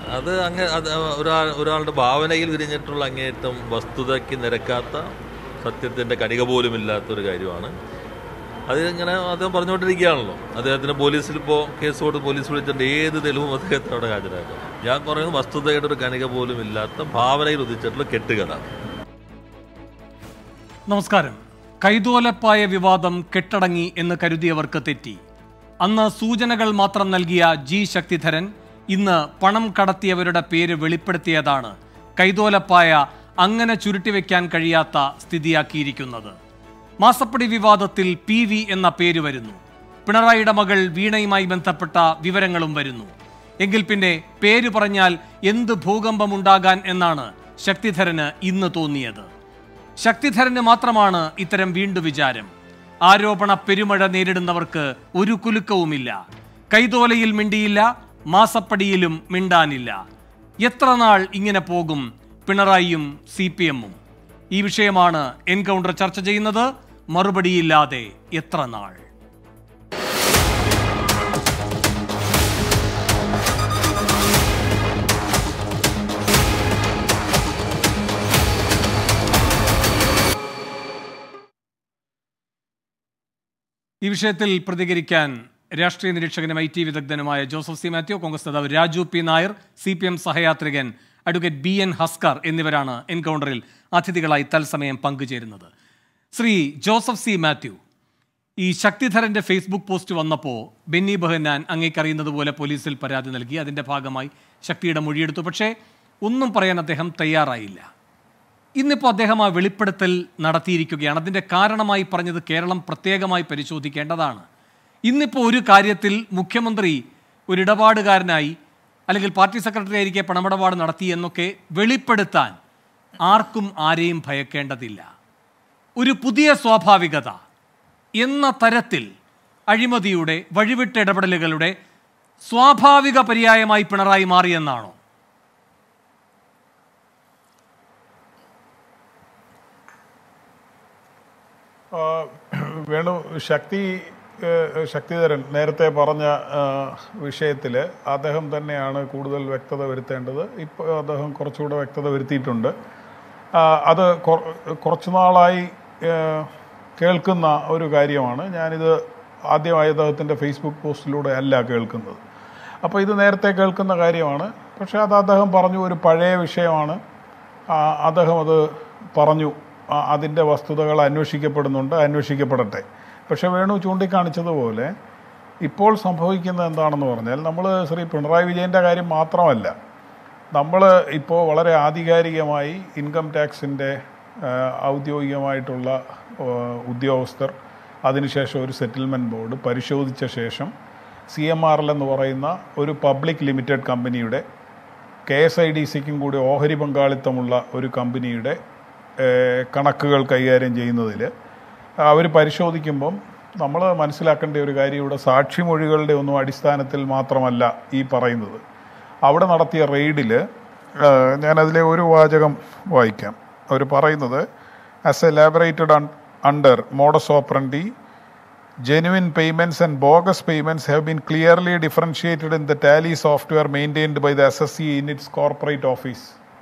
അത് അങ്ങ് അത് ഒരാൾ ഒരാളുടെ ഭാവനയിൽ വിരിഞ്ഞിട്ടുള്ള അങ്ങേയറ്റം വസ്തുതയ്ക്ക് നിരക്കാത്ത സത്യത്തിന്റെ കണിക പോലും ഇല്ലാത്തൊരു കാര്യമാണ് അത് ഇങ്ങനെ അദ്ദേഹം പറഞ്ഞുകൊണ്ടിരിക്കുകയാണല്ലോ അദ്ദേഹത്തിന് പോലീസിൽ ഇപ്പോൾ കേസ് കൊടുത്ത് പോലീസ് വിളിച്ചിട്ട് ഏത് തെളിവും അദ്ദേഹത്തിന് അവിടെ ഹാജരാക്കാം ഞാൻ പറയുന്നത് വസ്തുതയുടെ ഒരു കണിക പോലും ഇല്ലാത്ത ഭാവനയിൽ ഉദിച്ചിട്ടുള്ള കെട്ടുകഥ നമസ്കാരം കൈതോലപ്പായ വിവാദം കെട്ടടങ്ങി എന്ന് കരുതിയവർക്ക് തെറ്റി അന്ന് സൂചനകൾ മാത്രം നൽകിയ ജി ശക്തിധരൻ ഇന്ന് പണം കടത്തിയവരുടെ പേര് വെളിപ്പെടുത്തിയതാണ് കൈതോലപ്പായ അങ്ങനെ ചുരുട്ടിവെക്കാൻ കഴിയാത്ത സ്ഥിതിയാക്കിയിരിക്കുന്നത് മാസപ്പടി വിവാദത്തിൽ പി വി എന്ന പേര് വരുന്നു പിണറായിയുടെ മകൾ വീണയുമായി ബന്ധപ്പെട്ട വിവരങ്ങളും വരുന്നു എങ്കിൽ പിന്നെ പേര് പറഞ്ഞാൽ എന്ത് ഭൂകമ്പമുണ്ടാകാൻ എന്നാണ് ശക്തിധരന് ഇന്ന് തോന്നിയത് ശക്തിധരന് മാത്രമാണ് ഇത്തരം വീണ്ടു വിചാരം ആരോപണ പെരുമഴ നേരിടുന്നവർക്ക് ഒരു കുലുക്കവുമില്ല കൈതോലയിൽ മിണ്ടിയില്ല മാസപ്പടിയിലും മിണ്ടാനില്ല എത്ര നാൾ ഇങ്ങനെ പോകും പിണറായിയും സി പി എമ്മും ഈ വിഷയമാണ് എൻകൗണ്ടർ ചർച്ച ചെയ്യുന്നത് മറുപടിയില്ലാതെ എത്ര നാൾ ഈ വിഷയത്തിൽ പ്രതികരിക്കാൻ രാഷ്ട്രീയ നിരീക്ഷകനും ഐ ടി വിദഗ്ധനുമായ ജോസഫ് സി മാത്യു കോൺഗ്രസ് നേതാവ് Raju P Nair C P M സഹയാത്രികൻ അഡ്വക്കേറ്റ് ബി എൻ ഹസ്കർ എന്നിവരാണ് എൻകൗണ്ടറിൽ അതിഥികളായി തത്സമയം പങ്കുചേരുന്നത് ശ്രീ ജോസഫ് സി മാത്യു ഈ ശക്തിധരന്റെ ഫേസ്ബുക്ക് പോസ്റ്റ് വന്നപ്പോൾ ബെന്നി ബെഹനാൻ അങ്ങേക്കറിയുന്നത് പോലെ പോലീസിൽ പരാതി നൽകി അതിന്റെ ഭാഗമായി ശക്തിയുടെ മൊഴിയെടുത്തു പക്ഷേ ഒന്നും പറയാൻ അദ്ദേഹം തയ്യാറായില്ല ഇന്നിപ്പോൾ അദ്ദേഹം ആ വെളിപ്പെടുത്തൽ നടത്തിയിരിക്കുകയാണ് അതിന്റെ കാരണമായി പറഞ്ഞത് കേരളം പ്രത്യേകമായി പരിശോധിക്കേണ്ടതാണ് ഇന്നിപ്പോൾ ഒരു കാര്യത്തിൽ മുഖ്യമന്ത്രി ഒരു ഇടപാടുകാരനായി അല്ലെങ്കിൽ പാർട്ടി സെക്രട്ടറി ആയിരിക്കെ പണമിടപാട് നടത്തി എന്നൊക്കെ വെളിപ്പെടുത്താൻ ആർക്കും ആരെയും ഭയക്കേണ്ടതില്ല ഒരു പുതിയ സ്വാഭാവികത എന്ന തരത്തിൽ അഴിമതിയുടെ വഴിവിട്ട ഇടപെടലുകളുടെ സ്വാഭാവിക പര്യായമായി പിണറായി മാറിയെന്നാണോ ആ, വേണു ശക്തി ഏഹ്, ശക്തിധരൻ നേരത്തെ പറഞ്ഞ വിഷയത്തിൽ അദ്ദേഹം തന്നെയാണ് കൂടുതൽ വ്യക്തത വരുത്തേണ്ടത് ഇപ്പോൾ അദ്ദേഹം കുറച്ചുകൂടെ വ്യക്തത വരുത്തിയിട്ടുണ്ട് ആ, അത് കൊ- കുറച്ചു നാളായി ഏഹ്, കേൾക്കുന്ന ഒരു കാര്യമാണ് ഞാനിത് ആദ്യമായി അദ്ദേഹത്തിൻ്റെ ഫേസ്ബുക്ക് പോസ്റ്റിലൂടെ അല്ല കേൾക്കുന്നത് അപ്പോൾ ഇത് നേരത്തെ കേൾക്കുന്ന കാര്യമാണ് പക്ഷേ അത് അദ്ദേഹം പറഞ്ഞു ഒരു പഴയ വിഷയമാണ് ആ, അദ്ദേഹം അത് പറഞ്ഞു ആ, അതിൻ്റെ വസ്തുതകൾ അന്വേഷിക്കപ്പെടുന്നുണ്ട് അന്വേഷിക്കപ്പെടട്ടെ പക്ഷേ വേണു ചൂണ്ടിക്കാണിച്ചതുപോലെ ഇപ്പോൾ സംഭവിക്കുന്നത് എന്താണെന്ന് പറഞ്ഞാൽ നമ്മൾ ശ്രീ പിണറായി വിജയൻ്റെ കാര്യം മാത്രമല്ല നമ്മൾ ഇപ്പോൾ വളരെ ആധികാരികമായി ഇൻകം ടാക്സിൻ്റെ ഔദ്യോഗികമായിട്ടുള്ള ആ, ഉദ്യോഗസ്ഥർ അതിനുശേഷം ഒരു സെറ്റിൽമെൻറ്റ് ബോർഡ് പരിശോധിച്ച ശേഷം സി എം ആർ എൽ എന്ന് പറയുന്ന ഒരു പബ്ലിക് ലിമിറ്റഡ് കമ്പനിയുടെ കെ എസ് ഐ ഡി സിക്കും കൂടി ഓഹരി പങ്കാളിത്തമുള്ള ഒരു കമ്പനിയുടെ ഏഹ്, കണക്കുകൾ കൈകാര്യം ചെയ്യുന്നതിൽ അവർ പരിശോധിക്കുമ്പം നമ്മൾ മനസ്സിലാക്കേണ്ട ഒരു കാര്യം ഇവിടെ സാക്ഷിമൊഴികളുടെ ഒന്നും അടിസ്ഥാനത്തിൽ മാത്രമല്ല ഈ പറയുന്നത് അവിടെ നടത്തിയ റെയ്ഡിൽ ഞാനതിലെ ഒരു വാചകം വായിക്കാം അവർ പറയുന്നത് as elaborated under modus operandi Genuine payments and bogus payments have been clearly differentiated in the tally software maintained by the SSC in its corporate office.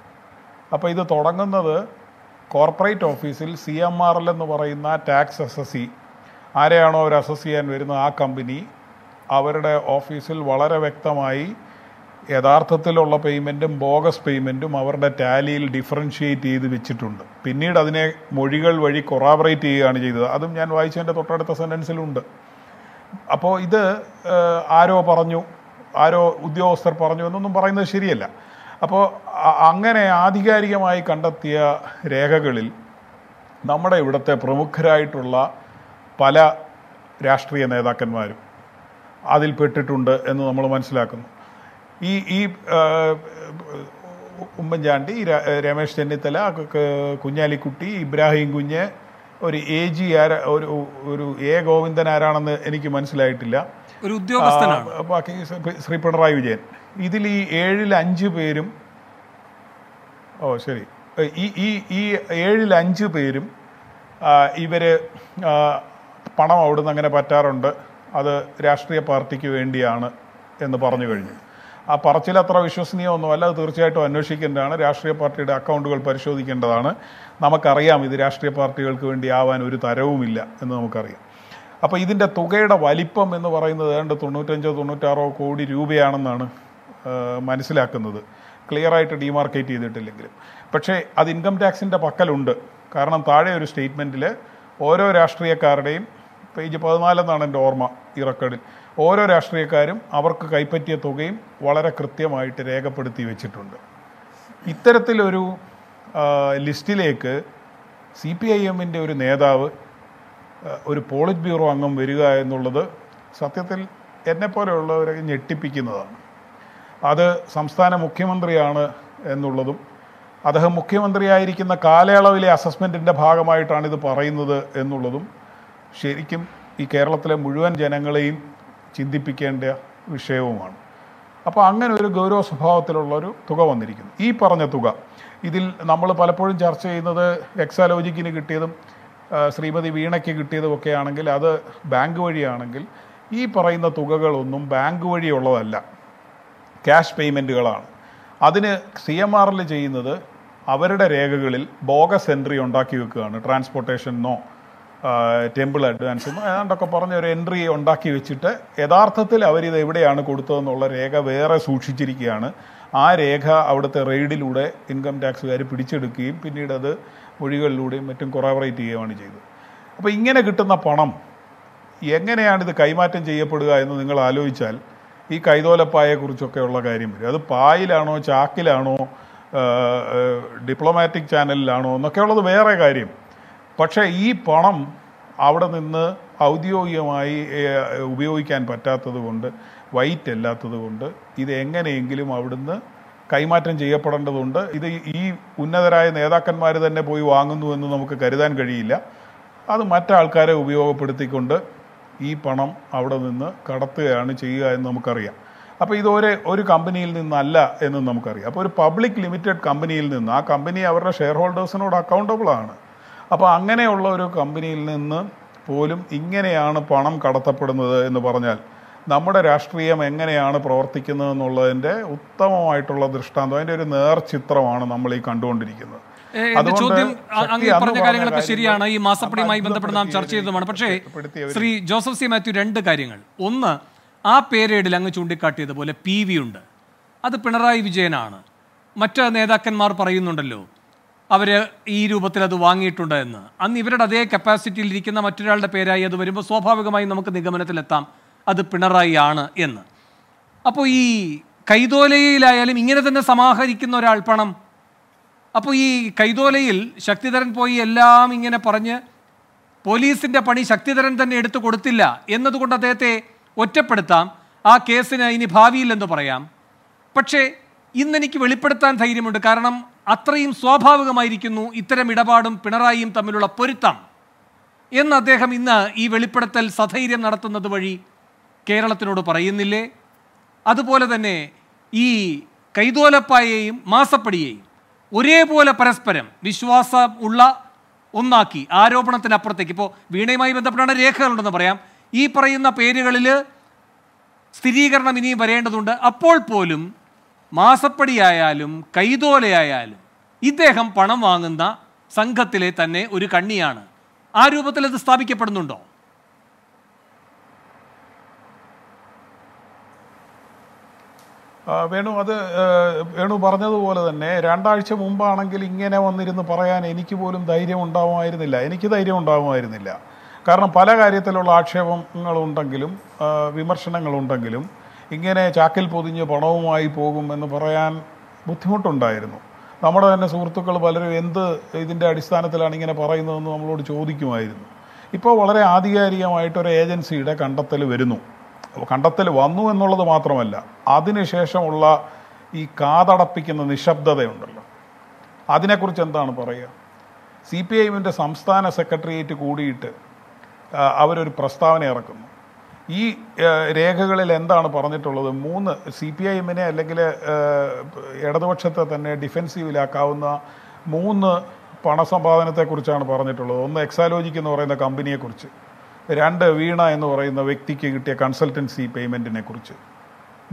അപ്പോൾ ഇത് തുടങ്ങുന്നത് കോർപ്പറേറ്റ് ഓഫീസിൽ സി എം ആർ എൽ എന്ന് പറയുന്ന tax S S C ആരെയാണോ അവർ assess ചെയ്യാൻ വരുന്ന ആ കമ്പനി അവരുടെ ഓഫീസിൽ വളരെ വ്യക്തമായി യഥാർത്ഥത്തിലുള്ള പേയ്മെൻറ്റും ബോഗസ് പേയ്മെൻറ്റും അവരുടെ ടാലിയിൽ ഡിഫറൻഷിയേറ്റ് ചെയ്ത് വെച്ചിട്ടുണ്ട് പിന്നീട് അതിനെ മൊഴികൾ വഴി കൊറാബറേറ്റ് ചെയ്യുകയാണ് ചെയ്തത് അതും ഞാൻ വായിച്ചതിൻ്റെ തൊട്ടടുത്ത സെൻറ്റൻസിലുണ്ട് അപ്പോൾ ഇത് ഏഹ്, ആരോ പറഞ്ഞു ആരോ ഉദ്യോഗസ്ഥർ പറഞ്ഞു എന്നൊന്നും പറയുന്നത് ശരിയല്ല അപ്പോൾ അ- അങ്ങനെ ആധികാരികമായി കണ്ടെത്തിയ രേഖകളിൽ നമ്മുടെ ഇവിടുത്തെ പ്രമുഖരായിട്ടുള്ള പല രാഷ്ട്രീയ നേതാക്കന്മാരും അതിൽ പെട്ടിട്ടുണ്ട് എന്ന് നമ്മൾ മനസ്സിലാക്കുന്നു ഈ ഈ ആ, ഉമ്മൻചാണ്ടി ര- രമേശ് ചെന്നിത്തല ക- ക- കുഞ്ഞാലിക്കുട്ടി ഇബ്രാഹിം കുഞ്ഞ് ഒരു എ ജി ആര ഒരു ഒരു എ ഗോവിന്ദൻ ആരാണെന്ന് എനിക്ക് മനസ്സിലായിട്ടില്ല ഒരു ഉദ്യോഗസ്ഥനാണ് ആ, ബാക്കി ശ്രീ- ശ്രീ പിണറായി വിജയൻ ഇതിൽ ഈ ഏഴിൽ അഞ്ച് പേരും ഓ ശരി ഈ ഈ ഈ ഏഴിൽ അഞ്ച് പേരും ആ, ഇവര് ആ, പണം അവിടുന്ന് അങ്ങനെ പറ്റാറുണ്ട് അത് രാഷ്ട്രീയ പാർട്ടിക്ക് വേണ്ടിയാണ് എന്ന് പറഞ്ഞു കഴിഞ്ഞു ആ പറച്ചിൽ അത്ര വിശ്വസനീയമൊന്നുമല്ല അത് തീർച്ചയായിട്ടും അന്വേഷിക്കേണ്ടതാണ് രാഷ്ട്രീയ പാർട്ടിയുടെ അക്കൗണ്ടുകൾ പരിശോധിക്കേണ്ടതാണ് നമുക്കറിയാം ഇത് രാഷ്ട്രീയ പാർട്ടികൾക്ക് വേണ്ടി ആവാൻ ഒരു തരവുമില്ല എന്ന് നമുക്കറിയാം അപ്പോൾ ഇതിൻ്റെ തുകയുടെ വലിപ്പം എന്ന് പറയുന്നത് ഏതാണ്ട് തൊണ്ണൂറ്റഞ്ചോ തൊണ്ണൂറ്റാറോ കോടി രൂപയാണെന്നാണ് ആ, മനസ്സിലാക്കുന്നത് ക്ലിയർ ആയിട്ട് ഡിമാർക്കേറ്റ് ചെയ്തിട്ടില്ലെങ്കിലും പക്ഷേ അത് ഇൻകം ടാക്സിൻ്റെ പക്കലുണ്ട് കാരണം താഴെ ഒരു സ്റ്റേറ്റ്മെൻറ്റിൽ ഓരോ രാഷ്ട്രീയക്കാരുടെയും പേജ് പതിനാലെന്നാണ് എൻ്റെ ഓർമ്മ ഈ റെക്കോർഡിൽ ഓരോ രാഷ്ട്രീയക്കാരും അവർക്ക് കൈപ്പറ്റിയ തുകയും വളരെ കൃത്യമായിട്ട് രേഖപ്പെടുത്തി വെച്ചിട്ടുണ്ട് ഇത്തരത്തിലൊരു ആ, ലിസ്റ്റിലേക്ക് സി പി ഐ എമ്മിൻ്റെ ഒരു നേതാവ് ആ, ഒരു പോളിറ്റ് ബ്യൂറോ അംഗം വരിക എന്നുള്ളത് സത്യത്തിൽ എന്നെപ്പോലെയുള്ളവരെ ഞെട്ടിപ്പിക്കുന്നതാണ് അത് സംസ്ഥാന മുഖ്യമന്ത്രിയാണ് എന്നുള്ളതും അദ്ദേഹം മുഖ്യമന്ത്രിയായിരിക്കുന്ന കാലയളവിലെ അസസ്മെൻറ്റിൻ്റെ ഭാഗമായിട്ടാണ് ഇത് പറയുന്നത് എന്നുള്ളതും ശരിക്കും ഈ കേരളത്തിലെ മുഴുവൻ ജനങ്ങളെയും ചിന്തിപ്പിക്കേണ്ട വിഷയവുമാണ് അപ്പോൾ അങ്ങനെ ഒരു ഗൗരവ സ്വഭാവത്തിലുള്ളൊരു തുക വന്നിരിക്കുന്നു ഈ പറഞ്ഞ തുക ഇതിൽ നമ്മൾ പലപ്പോഴും ചർച്ച ചെയ്യുന്നത് എക്സാലോജിക്കിന് കിട്ടിയതും ആ, ശ്രീമതി വീണയ്ക്ക് കിട്ടിയതും ഒക്കെ ആണെങ്കിൽ അത് ബാങ്ക് വഴിയാണെങ്കിൽ ഈ പറയുന്ന തുകകളൊന്നും ബാങ്ക് വഴിയുള്ളതല്ല ക്യാഷ് പേയ്മെൻറ്റുകളാണ് അതിന് സി എം ആറിൽ ചെയ്യുന്നത് അവരുടെ രേഖകളിൽ ബോഗസ് എൻട്രി ഉണ്ടാക്കി വെക്കുകയാണ് ട്രാൻസ്പോർട്ടേഷനോ ടെമ്പിൾ അഡ്വാൻസെന്നോ ഏതാണ്ടൊക്കെ പറഞ്ഞ ഒരു എൻട്രി ഉണ്ടാക്കി വെച്ചിട്ട് യഥാർത്ഥത്തിൽ അവരിത് എവിടെയാണ് കൊടുത്തതെന്നുള്ള രേഖ വേറെ സൂക്ഷിച്ചിരിക്കുകയാണ് ആ രേഖ അവിടുത്തെ റെയ്ഡിലൂടെ ഇൻകം ടാക്സുകാർ പിടിച്ചെടുക്കുകയും പിന്നീട് അത് മൊഴികളിലൂടെയും മറ്റും കൊറാബറേറ്റ് ചെയ്യുകയാണ് ചെയ്തത് അപ്പോൾ ഇങ്ങനെ കിട്ടുന്ന പണം എങ്ങനെയാണ് ഇത് കൈമാറ്റം ചെയ്യപ്പെടുക എന്ന് നിങ്ങൾ ആലോചിച്ചാൽ ഈ കൈതോലപ്പായെക്കുറിച്ചൊക്കെ ഉള്ള കാര്യം വരും അത് പായിലാണോ ചാക്കിലാണോ ഡിപ്ലോമാറ്റിക് ചാനലിലാണോ എന്നൊക്കെയുള്ളത് വേറെ കാര്യം പക്ഷേ ഈ പണം അവിടെ നിന്ന് ഔദ്യോഗികമായി ഏഹ്, ഉപയോഗിക്കാൻ പറ്റാത്തത് കൊണ്ട് വൈറ്റ് അല്ലാത്തത് കൊണ്ട് ഇത് എങ്ങനെയെങ്കിലും അവിടുന്ന് കൈമാറ്റം ചെയ്യപ്പെടേണ്ടതുണ്ട് ഇത് ഈ ഉന്നതരായ നേതാക്കന്മാർ തന്നെ പോയി വാങ്ങുന്നു എന്ന് നമുക്ക് കരുതാൻ കഴിയില്ല അത് മറ്റാൾക്കാരെ ഉപയോഗപ്പെടുത്തിക്കൊണ്ട് ഈ പണം അവിടെ നിന്ന് കടത്തുകയാണ് ചെയ്യുക എന്ന് നമുക്കറിയാം അപ്പോൾ ഇത് ഒരു ഒരു കമ്പനിയിൽ നിന്നല്ല എന്ന് നമുക്കറിയാം അപ്പോൾ ഒരു പബ്ലിക് ലിമിറ്റഡ് കമ്പനിയിൽ നിന്ന് ആ കമ്പനി അവരുടെ ഷെയർ ഹോൾഡേഴ്സിനോട് അക്കൗണ്ടബിൾ ആണ് അപ്പോൾ അങ്ങനെയുള്ള ഒരു കമ്പനിയിൽ നിന്ന് പോലും ഇങ്ങനെയാണ് പണം കടത്തപ്പെടുന്നത് എന്ന് പറഞ്ഞാൽ നമ്മുടെ രാഷ്ട്രീയം എങ്ങനെയാണ് പ്രവർത്തിക്കുന്നത് എന്നുള്ളതിൻ്റെ ഉത്തമമായിട്ടുള്ള ദൃഷ്ടാന്തം അതിൻ്റെ ഒരു നേർചിത്രമാണ് നമ്മൾ ഈ കണ്ടുകൊണ്ടിരിക്കുന്നത് ഏ, എന്റെ അതുകൊണ്ട് ചോദ്യം അ- ശക്തി അങ്ങ് അന്ന് പറഞ്ഞ പറഞ്ഞ കാര്യങ്ങളൊക്കെ കാര്യങ്ങൾ ശരിയാണ് ഈ മാസപ്പടിയുമായി അന്ന് ബന്ധപ്പെട്ട് നാം ചർച്ച അത്ഭുതപ്പെടുത്തിയവരെയും ചെയ്തതുമാണ് പക്ഷേ കുറ്റപ്പെടുത്തിയവരെയും ശ്രീ ജോസഫ് സി മാത്യു രണ്ട് കാര്യങ്ങൾ ഒന്ന് ആ പേരേഡിൽ അങ്ങ് ചൂണ്ടിക്കാട്ടിയതുപോലെ പി വി ഉണ്ട് അത് പിണറായി വിജയനാണ് മറ്റ് നേതാക്കന്മാർ പറയുന്നുണ്ടല്ലോ അവര് ഈ രൂപത്തിൽ അത് വാങ്ങിയിട്ടുണ്ട് എന്ന് അന്ന് ഇവരുടെ അതേ കപ്പാസിറ്റിയിൽ ഇരിക്കുന്ന മറ്റൊരാളുടെ പേരായി അത് വരുമ്പോൾ സ്വാഭാവികമായും നമുക്ക് നിഗമനത്തിലെത്താം അത് പിണറായി ആണ് എന്ന് അപ്പോൾ ഈ കൈതോലയിലായാലും ഇങ്ങനെ തന്നെ സമാഹരിക്കുന്ന ഒരാൾ പണം അപ്പോൾ ഈ കൈതോലയിൽ ശക്തിധരൻ പോയി എല്ലാം ഇങ്ങനെ പറഞ്ഞ് പോലീസിന്റെ പണി ശക്തിധരൻ തന്നെ എടുത്തു കൊടുത്തില്ല എന്നതുകൊണ്ട് അദ്ദേഹത്തെ ഒറ്റപ്പെടുത്താം ആ കേസിന് ഇനി ഭാവിയില്ലെന്ന് പറയാം പക്ഷേ ഇന്നെനിക്ക് വെളിപ്പെടുത്താൻ ധൈര്യമുണ്ട് കാരണം അത്രയും സ്വാഭാവികമായിരിക്കുന്നു ഇത്തരം ഇടപാടും പിണറായിയും തമ്മിലുള്ള പൊരുത്തം എന്ന് അദ്ദേഹം ഇന്ന് ഈ വെളിപ്പെടുത്തൽ സധൈര്യം നടത്തുന്നത് വഴി കേരളത്തിനോട് പറയുന്നില്ലേ അതുപോലെ തന്നെ ഈ കൈതോലപ്പായെയും മാസപ്പടിയെയും ഒരേപോലെ പരസ്പരം വിശ്വാസം ഉള്ള ഒന്നാക്കി ആരോപണത്തിനപ്പുറത്തേക്ക് ഇപ്പോൾ വീണയുമായി ബന്ധപ്പെട്ടാണ് രേഖകളുണ്ടെന്ന് പറയാം ഈ പറയുന്ന പേരുകളിൽ സ്ഥിരീകരണം ഇനിയും വരേണ്ടതുണ്ട് അപ്പോൾ പോലും മാസപ്പടിയായാലും കൈതോലയായാലും ഇദ്ദേഹം പണം വാങ്ങുന്ന സംഘത്തിലെ തന്നെ ഒരു കണ്ണിയാണ് ആ രൂപത്തിൽ അത് സ്ഥാപിക്കപ്പെടുന്നുണ്ടോ ആ, വേണു അത് ഏഹ്, വേണു പറഞ്ഞതുപോലെ തന്നെ രണ്ടാഴ്ച മുമ്പാണെങ്കിൽ ഇങ്ങനെ വന്നിരുന്ന് പറയാൻ എനിക്ക് പോലും ധൈര്യം ഉണ്ടാവുമായിരുന്നില്ല എനിക്ക് ധൈര്യം ഉണ്ടാവുമായിരുന്നില്ല കാരണം പല കാര്യത്തിലുള്ള ആക്ഷേപങ്ങളുണ്ടെങ്കിലും ആ, വിമർശനങ്ങളുണ്ടെങ്കിലും ഇങ്ങനെ ചാക്കിൽ പൊതിഞ്ഞ് പണവുമായി പോകും എന്ന് പറയാൻ ബുദ്ധിമുട്ടുണ്ടായിരുന്നു നമ്മുടെ തന്നെ സുഹൃത്തുക്കൾ പലരും എന്ത് ഇതിൻ്റെ അടിസ്ഥാനത്തിലാണ് ഇങ്ങനെ പറയുന്നതെന്ന് നമ്മളോട് ചോദിക്കുമായിരുന്നു ഇപ്പോൾ വളരെ ആധികാരികമായിട്ട് ഒരു ഏജൻസിയുടെ കണ്ടെത്തൽ വരുന്നു അപ്പോൾ കണ്ടെത്തൽ വന്നു എന്നുള്ളത് മാത്രമല്ല അതിനുശേഷമുള്ള ഈ കാതടപ്പിക്കുന്ന നിശബ്ദതയുണ്ടല്ലോ അതിനെക്കുറിച്ച് എന്താണ് പറയുക സി പി ഐ എമ്മിൻ്റെ സംസ്ഥാന സെക്രട്ടേറിയറ്റ് കൂടിയിട്ട് ആ, അവരൊരു പ്രസ്താവന ഇറക്കുന്നു ഈ ആ, രേഖകളിൽ എന്താണ് പറഞ്ഞിട്ടുള്ളത് മൂന്ന് സി പി ഐ എമ്മിനെ അല്ലെങ്കിൽ ആ, ഇടതുപക്ഷത്തെ തന്നെ ഡിഫെൻസീവിലാക്കാവുന്ന മൂന്ന് പണസമ്പാദനത്തെക്കുറിച്ചാണ് പറഞ്ഞിട്ടുള്ളത് ഒന്ന് എക്സാലോജിക് എന്ന് പറയുന്ന കമ്പനിയെക്കുറിച്ച് രണ്ട് വീണ എന്ന് പറയുന്ന വ്യക്തിക്ക് കിട്ടിയ കൺസൾട്ടൻസി പേയ്മെൻറ്റിനെ കുറിച്ച്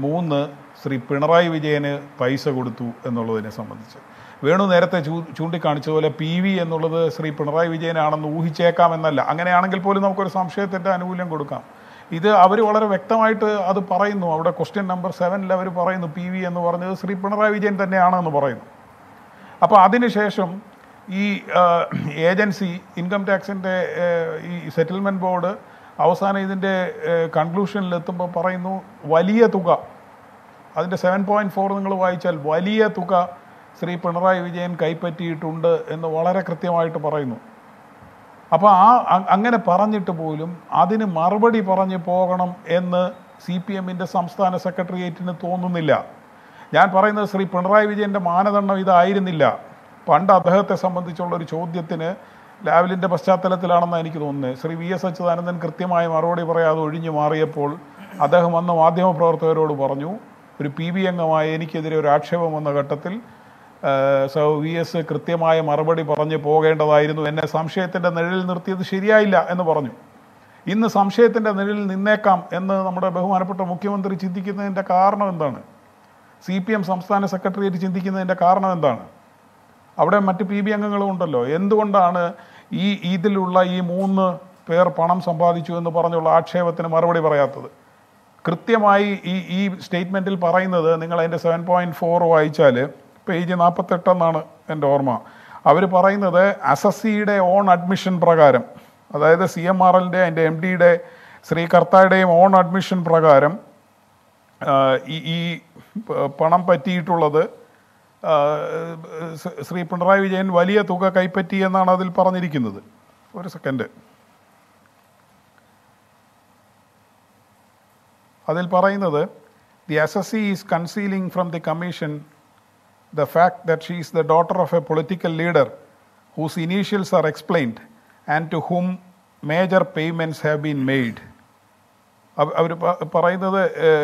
മൂന്ന് ശ്രീ പിണറായി വിജയന് പൈസ കൊടുത്തു എന്നുള്ളതിനെ സംബന്ധിച്ച് വേണു നേരത്തെ ചൂ ചൂണ്ടിക്കാണിച്ചതുപോലെ പി വി എന്നുള്ളത് ശ്രീ പിണറായി വിജയനാണെന്ന് ഊഹിച്ചേക്കാം എന്നല്ല അങ്ങനെയാണെങ്കിൽ പോലും നമുക്കൊരു സംശയത്തിൻ്റെ ആനുകൂല്യം കൊടുക്കാം ഇത് അവർ വളരെ വ്യക്തമായിട്ട് അത് പറയുന്നു അവിടെ ക്വസ്റ്റ്യൻ നമ്പർ സെവനിൽ അവർ പറയുന്നു പി വി എന്ന് പറഞ്ഞത് ശ്രീ പിണറായി വിജയൻ തന്നെയാണെന്ന് പറയുന്നു അപ്പോൾ അതിനുശേഷം ഈ ആ, ഏജൻസി ഇൻകം ടാക്സിൻ്റെ ഈ സെറ്റിൽമെൻറ്റ് ബോർഡ് അവസാനം ഇതിൻ്റെ കൺക്ലൂഷനിലെത്തുമ്പോൾ പറയുന്നു വലിയ തുക അതിൻ്റെ സെവൻ പോയിൻറ്റ് ഫോർ നിങ്ങൾ വായിച്ചാൽ വലിയ തുക ശ്രീ പിണറായി വിജയൻ കൈപ്പറ്റിയിട്ടുണ്ട് എന്ന് വളരെ കൃത്യമായിട്ട് പറയുന്നു അപ്പോൾ ആ അ- അങ്ങനെ പറഞ്ഞിട്ട് പോലും അതിന് മറുപടി പറഞ്ഞ് പോകണം എന്ന് സി പി എമ്മിൻ്റെ സംസ്ഥാന സെക്രട്ടേറിയറ്റിന് തോന്നുന്നില്ല ഞാൻ പറയുന്നത് ശ്രീ പിണറായി വിജയൻ്റെ മാനദണ്ഡം ഇതായിരുന്നില്ല പണ്ട് അദ്ദേഹത്തെ സംബന്ധിച്ചുള്ള ഒരു ചോദ്യത്തിന് ലാവലിൻ്റെ പശ്ചാത്തലത്തിലാണെന്ന് എനിക്ക് തോന്നുന്നത് ശ്രീ വി എസ് അച്യുതാനന്ദൻ കൃത്യമായി മറുപടി പറയാതെ ഒഴിഞ്ഞു മാറിയപ്പോൾ അദ്ദേഹം അന്ന് മാധ്യമപ്രവർത്തകരോട് പറഞ്ഞു ഒരു പി ബി അംഗമായ എനിക്കെതിരെ ഒരു ആക്ഷേപം വന്ന ഘട്ടത്തിൽ ഏഹ് സോ വി എസ് കൃത്യമായ മറുപടി പറഞ്ഞ് പോകേണ്ടതായിരുന്നു എന്നെ സംശയത്തിൻ്റെ നിഴലിൽ നിർത്തിയത് ശരിയായില്ല എന്ന് പറഞ്ഞു ഇന്ന് സംശയത്തിൻ്റെ നിഴലിൽ നിന്നേക്കാം എന്ന് നമ്മുടെ ബഹുമാനപ്പെട്ട മുഖ്യമന്ത്രി ചിന്തിക്കുന്നതിൻ്റെ കാരണം എന്താണ് സി പി എം സംസ്ഥാന സെക്രട്ടേറിയറ്റ് ചിന്തിക്കുന്നതിൻ്റെ കാരണം എന്താണ് അവിടെ മറ്റ് പി ബി അംഗങ്ങളും ഉണ്ടല്ലോ എന്തുകൊണ്ടാണ് ഈ ഇതിലുള്ള ഈ മൂന്ന് പേർ പണം സമ്പാദിച്ചു എന്ന് പറഞ്ഞുള്ള ആക്ഷേപത്തിന് മറുപടി പറയാത്തത് കൃത്യമായി ഈ ഈ സ്റ്റേറ്റ്മെൻറ്റിൽ പറയുന്നത് നിങ്ങൾ അതിൻ്റെ സെവൻ പോയിൻറ്റ് ഫോർ വായിച്ചാൽ പേജ് നാൽപ്പത്തെട്ടെന്നാണ് എൻ്റെ ഓർമ്മ അവർ പറയുന്നത് അസസിയുടെ ഓൺ അഡ്മിഷൻ പ്രകാരം അതായത് സി എം ആർ എല്ലിൻ്റെ അതിൻ്റെ എം ഡിയുടെ ശ്രീ കർത്തായുടെയും ഓൺ അഡ്മിഷൻ പ്രകാരം ആ, ഈ ഈ പ- പണം പറ്റിയിട്ടുള്ളത് ആ, ശ്രീ- ശ്രീ പിണറായി വിജയൻ വലിയ തുക കൈപ്പറ്റി എന്നാണ് അതിൽ പറഞ്ഞിരിക്കുന്നത് ഒരു സെക്കൻഡ് അതിൽ പറയുന്നത് the assessee is concealing from the commission the fact that she is the daughter of a political leader whose initials are explained and to whom major payments have been made. അവർ പറയുന്നത്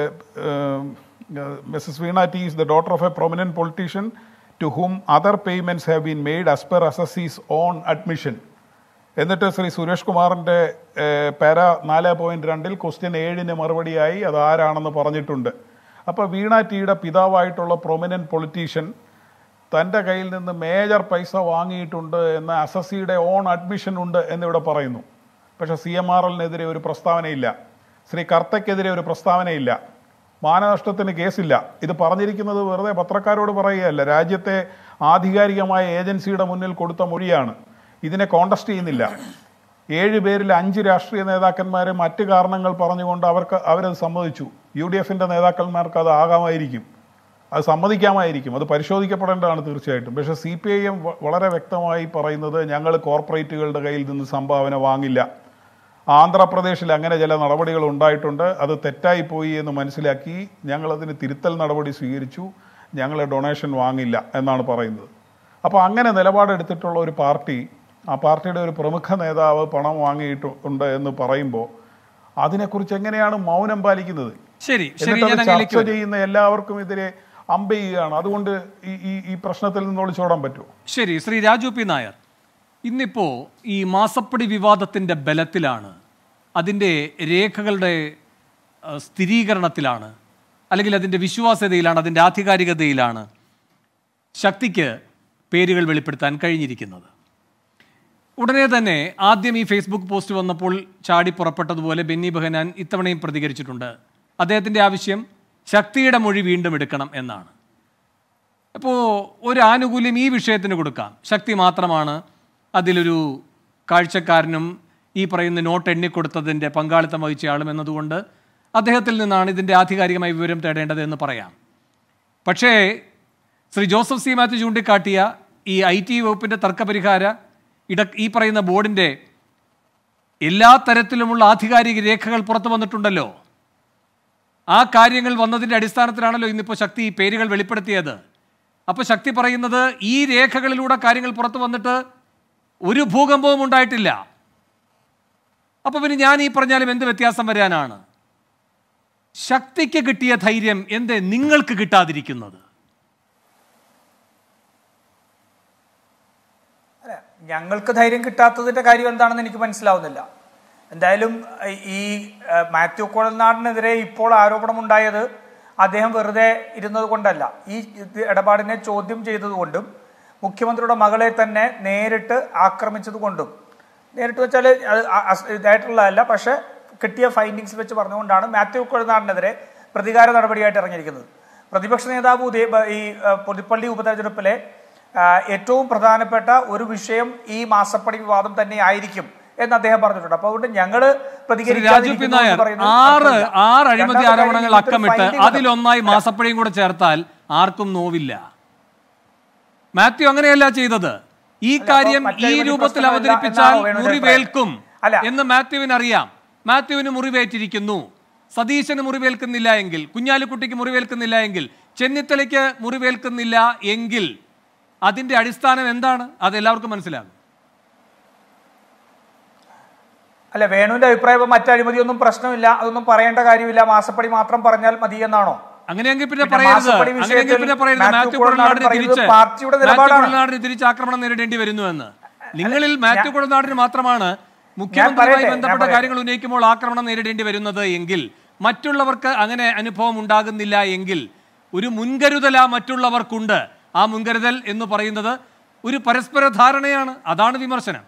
Mrs Veena T is the daughter of a prominent politician to whom other payments have been made as per assessee's own admission എന്നിട്ട് ശ്രീ സുരേഷ് കുമാറിൻ്റെ പാര നാല് point രണ്ടിൽ question ഏഴിന് മറുപടിയായി അത് ആരാണെന്ന് പറഞ്ഞിട്ടുണ്ട് അപ്പോൾ വീണ ടിയുടെ പിതാവായിട്ടുള്ള പ്രൊമിനന്റ് പൊളിറ്റീഷ്യൻ തൻ്റെ കയ്യിൽ നിന്ന് മേജർ പൈസ വാങ്ങിയിട്ടുണ്ട് എന്ന് അസസിയുടെ ഓൺ അഡ്മിഷൻ ഉണ്ട് എന്നിവിടെ പറയുന്നു പക്ഷേ സി എം ആർ എല്ലിനെതിരെ ഒരു പ്രസ്താവനയില്ല ശ്രീ കർത്തയ്ക്കെതിരെ ഒരു പ്രസ്താവനയില്ല മാനനഷ്ടത്തിന് കേസില്ല ഇത് പറഞ്ഞിരിക്കുന്നത് വെറുതെ പത്രക്കാരോട് പറയുകയല്ല രാജ്യത്തെ ആധികാരികമായ ഏജൻസിയുടെ മുന്നിൽ കൊടുത്ത മൊഴിയാണ് ഇതിനെ കോണ്ടസ്റ്റ് ചെയ്യുന്നില്ല ഏഴ് പേരിൽ അഞ്ച് രാഷ്ട്രീയ നേതാക്കന്മാരെ മറ്റ് കാരണങ്ങൾ പറഞ്ഞുകൊണ്ട് അവർക്ക് അവരത് സമ്മതിച്ചു യു ഡി എഫിൻ്റെ നേതാക്കന്മാർക്ക് അത് ആകാമായിരിക്കും അത് സമ്മതിക്കാമായിരിക്കും അത് പരിശോധിക്കപ്പെടേണ്ടതാണ് തീർച്ചയായിട്ടും പക്ഷേ സി പി ഐ എം വളരെ വ്യക്തമായി പറയുന്നത് ഞങ്ങൾ കോർപ്പറേറ്റുകളുടെ കയ്യിൽ നിന്ന് സംഭാവന വാങ്ങില്ല ആന്ധ്രാപ്രദേശിൽ അങ്ങനെ ചില നടപടികൾ ഉണ്ടായിട്ടുണ്ട് അത് തെറ്റായി പോയി എന്ന് മനസ്സിലാക്കി ഞങ്ങളതിന് തിരുത്തൽ നടപടി സ്വീകരിച്ചു ഞങ്ങൾ ഡൊണേഷൻ വാങ്ങില്ല എന്നാണ് പറയുന്നത് അപ്പോൾ അങ്ങനെ നിലപാടെടുത്തിട്ടുള്ള ഒരു പാർട്ടി ആ പാർട്ടിയുടെ ഒരു പ്രമുഖ നേതാവ് പണം വാങ്ങിയിട്ടുണ്ട് എന്ന് പറയുമ്പോൾ അതിനെക്കുറിച്ച് എങ്ങനെയാണ് മൗനം പാലിക്കുന്നത് ശരി ശരി എന്നിട്ട് ഞാൻ അത് അങ്ങയിലേക്ക് ചർച്ച വരാം. ചെയ്യുന്ന എല്ലാവർക്കും എതിരെ അമ്പ ചെയ്യുകയാണ് അതുകൊണ്ട് ഈ ഈ ഈ പ്രശ്നത്തിൽ നിന്ന് ഒളിച്ചോടാൻ പറ്റുമോ ശരി ശ്രീ രാജു പി നായർ ഇന്നിപ്പോ ഈ മാസപ്പടി വിവാദത്തിന്റെ ബലത്തിലാണ് അതിൻ്റെ രേഖകളുടെ ആ, സ്ഥിരീകരണത്തിലാണ് അല്ലെങ്കിൽ അതിൻ്റെ വിശ്വാസ്യതയിലാണ് അതിൻ്റെ ആധികാരികതയിലാണ് ശക്തിക്ക് പേരുകൾ വെളിപ്പെടുത്താൻ കഴിഞ്ഞിരിക്കുന്നത് ഉടനെ തന്നെ ആദ്യം ഈ ഫേസ്ബുക്ക് പോസ്റ്റ് വന്നപ്പോൾ ചാടി പുറപ്പെട്ടതുപോലെ ബെന്നി ബെഹനാൻ ഇത്തവണയും പ്രതികരിച്ചിട്ടുണ്ട് അദ്ദേഹത്തിൻ്റെ ആവശ്യം ശക്തിയുടെ മൊഴി വീണ്ടും എടുക്കണം എന്നാണ് അപ്പോൾ ഒരു ആനുകൂല്യം ഈ വിഷയത്തിന് കൊടുക്കാം ശക്തി മാത്രമാണ് അതിലൊരു കാഴ്ചക്കാരനും ഈ പറയുന്ന നോട്ട് എണ്ണിക്കൊടുത്തതിൻ്റെ പങ്കാളിത്തം വഹിച്ചയാളും എന്നതുകൊണ്ട് അദ്ദേഹത്തിൽ നിന്നാണ് ഇതിൻ്റെ ആധികാരികമായ വിവരം തേടേണ്ടത് എന്ന് പറയാം പക്ഷേ ശ്രീ ജോസഫ് സി മാത്യു ചൂണ്ടിക്കാട്ടിയ ഈ ഐ ടി വകുപ്പിൻ്റെ തർക്കപരിഹാര ഇട ഈ പറയുന്ന ബോർഡിൻ്റെ എല്ലാ തരത്തിലുമുള്ള ആധികാരിക രേഖകൾ പുറത്തു വന്നിട്ടുണ്ടല്ലോ ആ കാര്യങ്ങൾ വന്നതിൻ്റെ അടിസ്ഥാനത്തിലാണല്ലോ ഇന്നിപ്പോൾ ശക്തി ഈ പേരുകൾ വെളിപ്പെടുത്തിയത് അപ്പോൾ ശക്തി പറയുന്നത് ഈ രേഖകളിലൂടെ കാര്യങ്ങൾ പുറത്തു വന്നിട്ട് ഒരു ഭൂകമ്പവും ഉണ്ടായിട്ടില്ല അപ്പോൾ പിന്നെ ഞാൻ ഈ പറഞ്ഞാലും എന്ത് വ്യത്യാസം വരാനാണ് ശക്തിക്ക് കിട്ടിയ ധൈര്യം എന്തേ നിങ്ങൾക്ക് കിട്ടാതിരിക്കുന്നത് അല്ല, ഞങ്ങൾക്ക് ധൈര്യം കിട്ടാത്തതിന്റെ കാര്യം എന്താണെന്ന് എനിക്ക് മനസ്സിലാവുന്നില്ല എന്തായാലും ഈ ഏഹ്, മാത്യു കുഴൽനാടിനെതിരെ ഇപ്പോൾ ആരോപണമുണ്ടായത് അദ്ദേഹം വെറുതെ ഇരുന്നത് കൊണ്ടല്ല ഈ ഇത് ഇടപാടിനെ ചോദ്യം ചെയ്തതുകൊണ്ടും മുഖ്യമന്ത്രിയുടെ മകളെ തന്നെ നേരിട്ട് ആക്രമിച്ചത് കൊണ്ടും നേരിട്ട് വെച്ചാൽ അത് അ- അസ്- ഇതായിട്ടുള്ളതല്ല പക്ഷെ കിട്ടിയ ഫൈൻഡിങ്സ് വെച്ച് പറഞ്ഞുകൊണ്ടാണ് മാത്യു കൊഴുനാടിനെതിരെ പ്രതികാര നടപടിയായിട്ട് ഇറങ്ങിയിരിക്കുന്നത് പ്രതിപക്ഷ നേതാവ് ഉദയ ബ- ഈ ആ, പുതുപ്പള്ളി ഉപതെരഞ്ഞെടുപ്പിലെ ആ, ഏറ്റവും പ്രധാനപ്പെട്ട ഒരു വിഷയം ഈ മാസപ്പടി വിവാദം തന്നെ ആയിരിക്കും എന്ന് അദ്ദേഹം പറഞ്ഞിട്ടുണ്ട് അപ്പൊ അതുകൊണ്ട് ഞങ്ങള് ശ്രീ രാജു പി പ്രതികരിക്കാതിരിക്കുന്നു എന്ന് നായർ പറയുന്നത് ആറ് അർത്ഥമില്ല. ആറ് അഴിമതി രണ്ടാമത്തെ കാര്യം ആരോപണങ്ങൾ ഇതിൽ അക്കമിട്ട് finding ഉണ്ട്. അതിലൊന്നായി മാസപ്പടിയും കൂടെ ചേർത്താൽ ആർക്കും നോവില്ല മാത്യു അങ്ങനെയല്ല ചെയ്തത് ഈ അല്ല, കാര്യം അപ്പോൾ ഈ മറ്റഴിമതി രൂപത്തിൽ പ്രശ്നമല്ല അവതരിപ്പിച്ചാൽ എന്നാണോ വേണുവിന്റെ മുറിവേൽക്കും അല്ല. എന്ന് മാത്യുവിന് അറിയാം മാത്യുവിന് മുറിവേറ്റിരിക്കുന്നു സതീശന് മുറിവേൽക്കുന്നില്ല എങ്കിൽ കുഞ്ഞാലിക്കുട്ടിക്ക് മുറിവേൽക്കുന്നില്ല എങ്കിൽ ചെന്നിത്തലയ്ക്ക് മുറിവേൽക്കുന്നില്ല എങ്കിൽ അതിന്റെ അടിസ്ഥാനം എന്താണ് അത് എല്ലാവർക്കും മനസ്സിലാകും അല്ല വേണുവിന്റെ അഭിപ്രായം ഇപ്പൊ മറ്റ് അഴിമതിയൊന്നും പ്രശ്നമില്ല അതൊന്നും പറയേണ്ട കാര്യമില്ല മാസപ്പടി മാത്രം പറഞ്ഞാൽ മതി എന്നാണോ അങ്ങനെയെങ്കിൽ പിന്നെ പിന്നെ പറയരുത് മാസപ്പടി അങ്ങനെയെങ്കിൽ വിഷയത്തിൽ പിന്നെ പറയരുത് മാത്യു മാത്യു കുഴൽനാടൻ കുഴൽനാടിന് പറയുന്നത് തിരിച്ച് പാർട്ടിയുടെ മാത്യു നിലപാടാണ്. കുഴൽനാടിന് തിരിച്ച് ആക്രമണം നേരിടേണ്ടി വരുന്നു എന്ന് നിങ്ങളിൽ മാത്യു കുഴൽനാടിന് മാത്രമാണ് പറയട്ടെ, മുഖ്യമന്ത്രിയുമായി ഞാൻ ബന്ധപ്പെട്ട പറയട്ടെ. കാര്യങ്ങൾ ഉന്നയിക്കുമ്പോൾ ആക്രമണം നേരിടേണ്ടി വരുന്നത് എങ്കിൽ മറ്റുള്ളവർക്ക് അങ്ങനെ അനുഭവം ഉണ്ടാകുന്നില്ല എങ്കിൽ ഒരു മുൻകരുതൽ ആ മറ്റുള്ളവർക്കുണ്ട് ആ മുൻകരുതൽ എന്ന് പറയുന്നത് ഒരു പരസ്പര ധാരണയാണ് അതാണ് വിമർശനം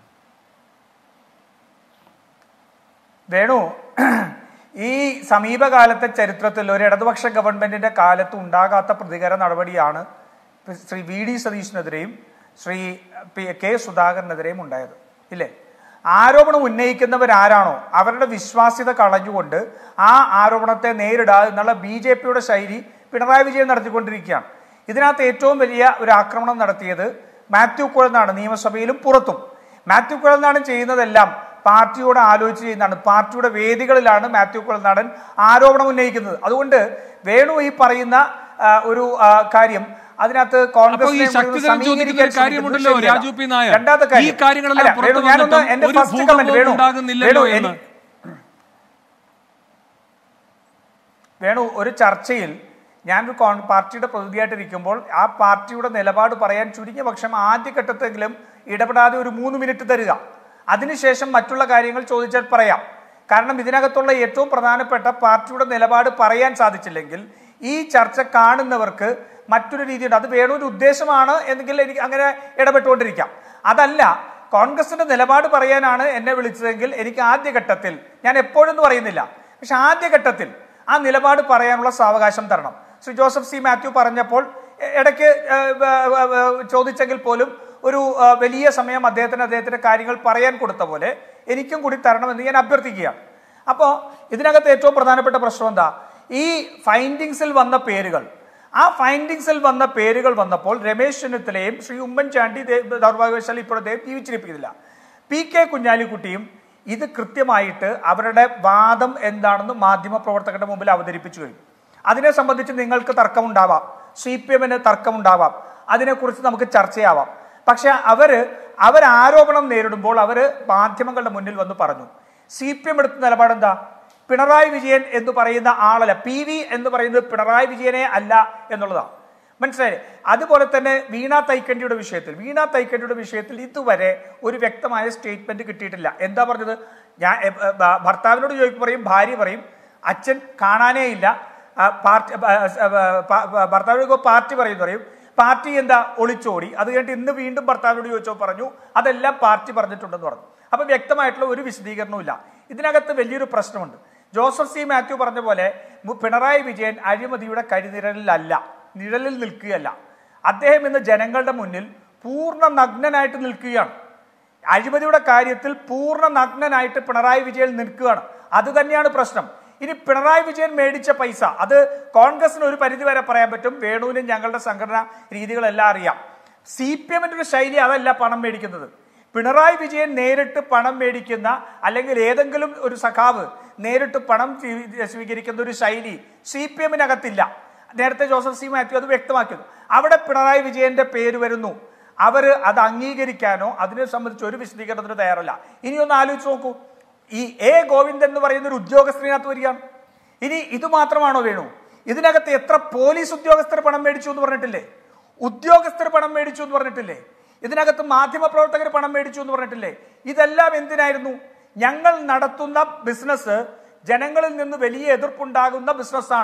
വേണു ഈ സമീപകാലത്തെ ചരിത്രത്തിൽ ഒരു ഇടതുപക്ഷ ഗവൺമെന്റിന്റെ കാലത്ത് ഉണ്ടാകാത്ത പ്രതികര നടപടിയാണ് ശ്രീ വി ഡി സതീഷിനെതിരെയും ശ്രീ പി കെ സുധാകരനെതിരെയും ഉണ്ടായത് ഇല്ലേ ആരോപണം ഉന്നയിക്കുന്നവരാരാണോ അവരുടെ വിശ്വാസ്യത കളഞ്ഞുകൊണ്ട് ആ ആരോപണത്തെ നേരിടുക എന്നുള്ള ബി ജെ പിയുടെ ശൈലി പിണറായി വിജയൻ നടത്തിക്കൊണ്ടിരിക്കുകയാണ് ഇതിനകത്ത് ഏറ്റവും വലിയ ഒരു ആക്രമണം നടത്തിയത് മാത്യു കുഴൽനാട് നിയമസഭയിലും പുറത്തും മാത്യു കുഴൽനാടൻ ചെയ്യുന്നതെല്ലാം പാർട്ടിയോട് ആലോചിച്ച് ചെയ്യുന്നതാണ് പാർട്ടിയുടെ വേദികളിലാണ് മാത്യു കുഴൽനാടൻ ആരോപണം ഉന്നയിക്കുന്നത് അതുകൊണ്ട് വേണു ഈ പറയുന്ന ആ, ഒരു ആ, കാര്യം അതിനകത്ത് അപ്പൊ ഈ കോൺഗ്രസിനെ ശക്തിധരൻ മുഴുവൻ ചോദിക്കുന്ന ഒരു സമീകരിക്കാൻ കാര്യമുണ്ടല്ലോ ശ്രമിക്കുന്നത് രാജു പി നായർ രണ്ടാമത്തെ ഈ കാര്യം കാര്യങ്ങളെല്ലാം അല്ല, പുറത്തു വേണു, ഞാനൊന്ന് വന്നിട്ടും എന്റെ ഒരു ഫസ്റ്റ് കമന്റ് ഭൂകമ്പവും വേണു ഉണ്ടാകുന്നില്ലല്ലോ വേണു, എന്ന് എനി- വേണു ഒരു ചർച്ചയിൽ ഞാനൊരു കോൺ പാർട്ടിയുടെ പ്രതിനിധിയായിട്ടിരിക്കുമ്പോൾ ആ പാർട്ടിയുടെ നിലപാട് പറയാൻ ചുരുങ്ങിയ പക്ഷം ആദ്യഘട്ടത്തെങ്കിലും ഇടപെടാതെ ഒരു മൂന്ന് മിനിറ്റ് തരിക അതിനുശേഷം മറ്റുള്ള കാര്യങ്ങൾ ചോദിച്ചാൽ പറയാം കാരണം ഇതിനകത്തുള്ള ഏറ്റവും പ്രധാനപ്പെട്ട പാർട്ടിയുടെ നിലപാട് പറയാൻ സാധിച്ചില്ലെങ്കിൽ ഈ ചർച്ച കാണുന്നവർക്ക് മറ്റൊരു രീതിയുണ്ട് അത് വേണൊരു ഉദ്ദേശമാണ് എന്നെങ്കിൽ എനിക്ക് അങ്ങനെ ഇടപെട്ടുകൊണ്ടിരിക്കാം അതല്ല കോൺഗ്രസിന്റെ നിലപാട് പറയാനാണ് എന്നെ വിളിച്ചതെങ്കിൽ എനിക്ക് ആദ്യഘട്ടത്തിൽ ഞാൻ എപ്പോഴെന്ന് പറയുന്നില്ല പക്ഷെ ആദ്യഘട്ടത്തിൽ ആ നിലപാട് പറയാനുള്ള സാവകാശം തരണം ശ്രീ ജോസഫ് സി മാത്യു പറഞ്ഞപ്പോൾ എ- ഇടയ്ക്ക് ഏഹ്, വ- വ- വ- ചോദിച്ചെങ്കിൽ പോലും ഒരു ഏഹ്, വലിയ സമയം അദ്ദേഹത്തിന് അദ്ദേഹത്തിന്റെ കാര്യങ്ങൾ പറയാൻ കൊടുത്ത പോലെ എനിക്കും കൂടി തരണമെന്ന് ഞാൻ അഭ്യർത്ഥിക്കുകയാണ് അപ്പോൾ ഇതിനകത്ത് ഏറ്റവും പ്രധാനപ്പെട്ട പ്രശ്നം എന്താ ഈ ഫൈൻഡിങ്സിൽ വന്ന പേരുകൾ ആ ഫൈൻഡിങ്സിൽ വന്ന പേരുകൾ വന്നപ്പോൾ രമേശ് ചെന്നിത്തലയും ശ്രീ ഉമ്മൻചാണ്ടി ദേ- ദൗർഭാഗ്യവശാൽ ഇപ്പോൾ അദ്ദേഹം ജീവിച്ചിരിപ്പിക്കുന്നില്ല പി കെ കുഞ്ഞാലിക്കുട്ടിയും ഇത് കൃത്യമായിട്ട് അവരുടെ വാദം എന്താണെന്ന് മാധ്യമ പ്രവർത്തകരുടെ മുമ്പിൽ അവതരിപ്പിച്ചു കഴിഞ്ഞു അതിനെ സംബന്ധിച്ച് നിങ്ങൾക്ക് തർക്കമുണ്ടാവാം സി പി എമ്മിന് തർക്കമുണ്ടാവാം അതിനെക്കുറിച്ച് നമുക്ക് ചർച്ചയാവാം പക്ഷെ അവര് അവർ ആരോപണം നേരിടുമ്പോൾ അവര് മാധ്യമങ്ങളുടെ മുന്നിൽ വന്ന് പറഞ്ഞു സി പി എം എടുത്ത നിലപാട് എന്താ പിണറായി വിജയൻ എന്ന് പറയുന്ന ആളല്ല പി വി എന്ന് പറയുന്നത് പിണറായി വിജയനെ അല്ല എന്നുള്ളതാണ് മനസ്സിലായില്ലേ അതുപോലെ തന്നെ വീണ തൈക്കണ്ടിയുടെ വിഷയത്തിൽ വീണ തൈക്കണ്ടിയുടെ വിഷയത്തിൽ ഇതുവരെ ഒരു വ്യക്തമായ സ്റ്റേറ്റ്മെന്റ് കിട്ടിയിട്ടില്ല എന്താ പറഞ്ഞത് ഞാൻ എ, എ, ഭ- ഭർത്താവിനോട് ചോദിക്കും പറയും ഭാര്യ പറയും അച്ഛൻ കാണാനേ ഇല്ല ആ, പാർട്ടി ആ, ആ, പ- പ- ഭർത്താവിനോട് പാർട്ടി പറയുന്നു പറയും പാർട്ടി എന്താ ഒളിച്ചോടി അത് കഴിഞ്ഞിട്ട് ഇന്ന് വീണ്ടും ഭർത്താവിനോട് ചോദിച്ചോ പറഞ്ഞു അതെല്ലാം പാർട്ടി പറഞ്ഞിട്ടുണ്ടെന്ന് പറഞ്ഞു അപ്പൊ വ്യക്തമായിട്ടുള്ള ഒരു വിശദീകരണവും ഇല്ല ഇതിനകത്ത് വലിയൊരു പ്രശ്നമുണ്ട് ജോസഫ് സി മാത്യു പറഞ്ഞ പോലെ മു- പിണറായി വിജയൻ അഴിമതിയുടെ കരിനിഴലിലല്ല നിഴലിൽ നിൽക്കുകയല്ല അദ്ദേഹം ഇന്ന് ജനങ്ങളുടെ മുന്നിൽ പൂർണ്ണ നഗ്നനായിട്ട് നിൽക്കുകയാണ് അഴിമതിയുടെ കാര്യത്തിൽ പൂർണ്ണ നഗ്നനായിട്ട് പിണറായി വിജയൻ നിൽക്കുകയാണ് അത് തന്നെയാണ് പ്രശ്നം ഇനി പിണറായി വിജയൻ മേടിച്ച പൈസ അത് കോൺഗ്രസിന് ഒരു പരിധി വരെ പറയാൻ പറ്റും വേണുവിനും ഞങ്ങളുടെ സംഘടനാ രീതികളെല്ലാം അറിയാം സി പി എമ്മിന്റെ ഒരു ശൈലി അതല്ല പണം മേടിക്കുന്നത് പിണറായി വിജയൻ നേരിട്ട് പണം മേടിക്കുന്ന അല്ലെങ്കിൽ ഏതെങ്കിലും ഒരു സഖാവ് നേരിട്ട് പണം സ്വീ- സ്വീകരിക്കുന്ന ഒരു ശൈലി സി പി എമ്മിനകത്തില്ല നേരത്തെ ജോസഫ് സി മാത്യു അത് വ്യക്തമാക്കിയത് അവിടെ പിണറായി വിജയന്റെ പേര് വരുന്നു അവര് അത് അംഗീകരിക്കാനോ അതിനെ സംബന്ധിച്ച് ഒരു വിശദീകരണത്തിന് തയ്യാറല്ല ഇനി ഒന്ന് ആലോചിച്ച് നോക്കൂ ഈ എ ഗോവിന്ദൻ എന്ന് പറയുന്ന ഒരു ഉദ്യോഗസ്ഥനകത്ത് വരികയാണ് ഇനി ഇത് മാത്രമാണോ വേണു ഇതിനകത്ത് എത്ര പോലീസ് ഉദ്യോഗസ്ഥർ പണം മേടിച്ചു എന്ന് പറഞ്ഞിട്ടില്ലേ ഉദ്യോഗസ്ഥർ പണം മേടിച്ചു എന്ന് പറഞ്ഞിട്ടില്ലേ ഇതിനകത്ത് മാധ്യമ പ്രവർത്തകർ പണം മേടിച്ചു എന്ന് പറഞ്ഞിട്ടില്ലേ ഇതെല്ലാം എന്തിനായിരുന്നു ഞങ്ങൾ നടത്തുന്ന ബിസിനസ് ജനങ്ങളിൽ നിന്ന് വലിയ എതിർപ്പുണ്ടാകുന്ന ബിസിനസ്സാണ്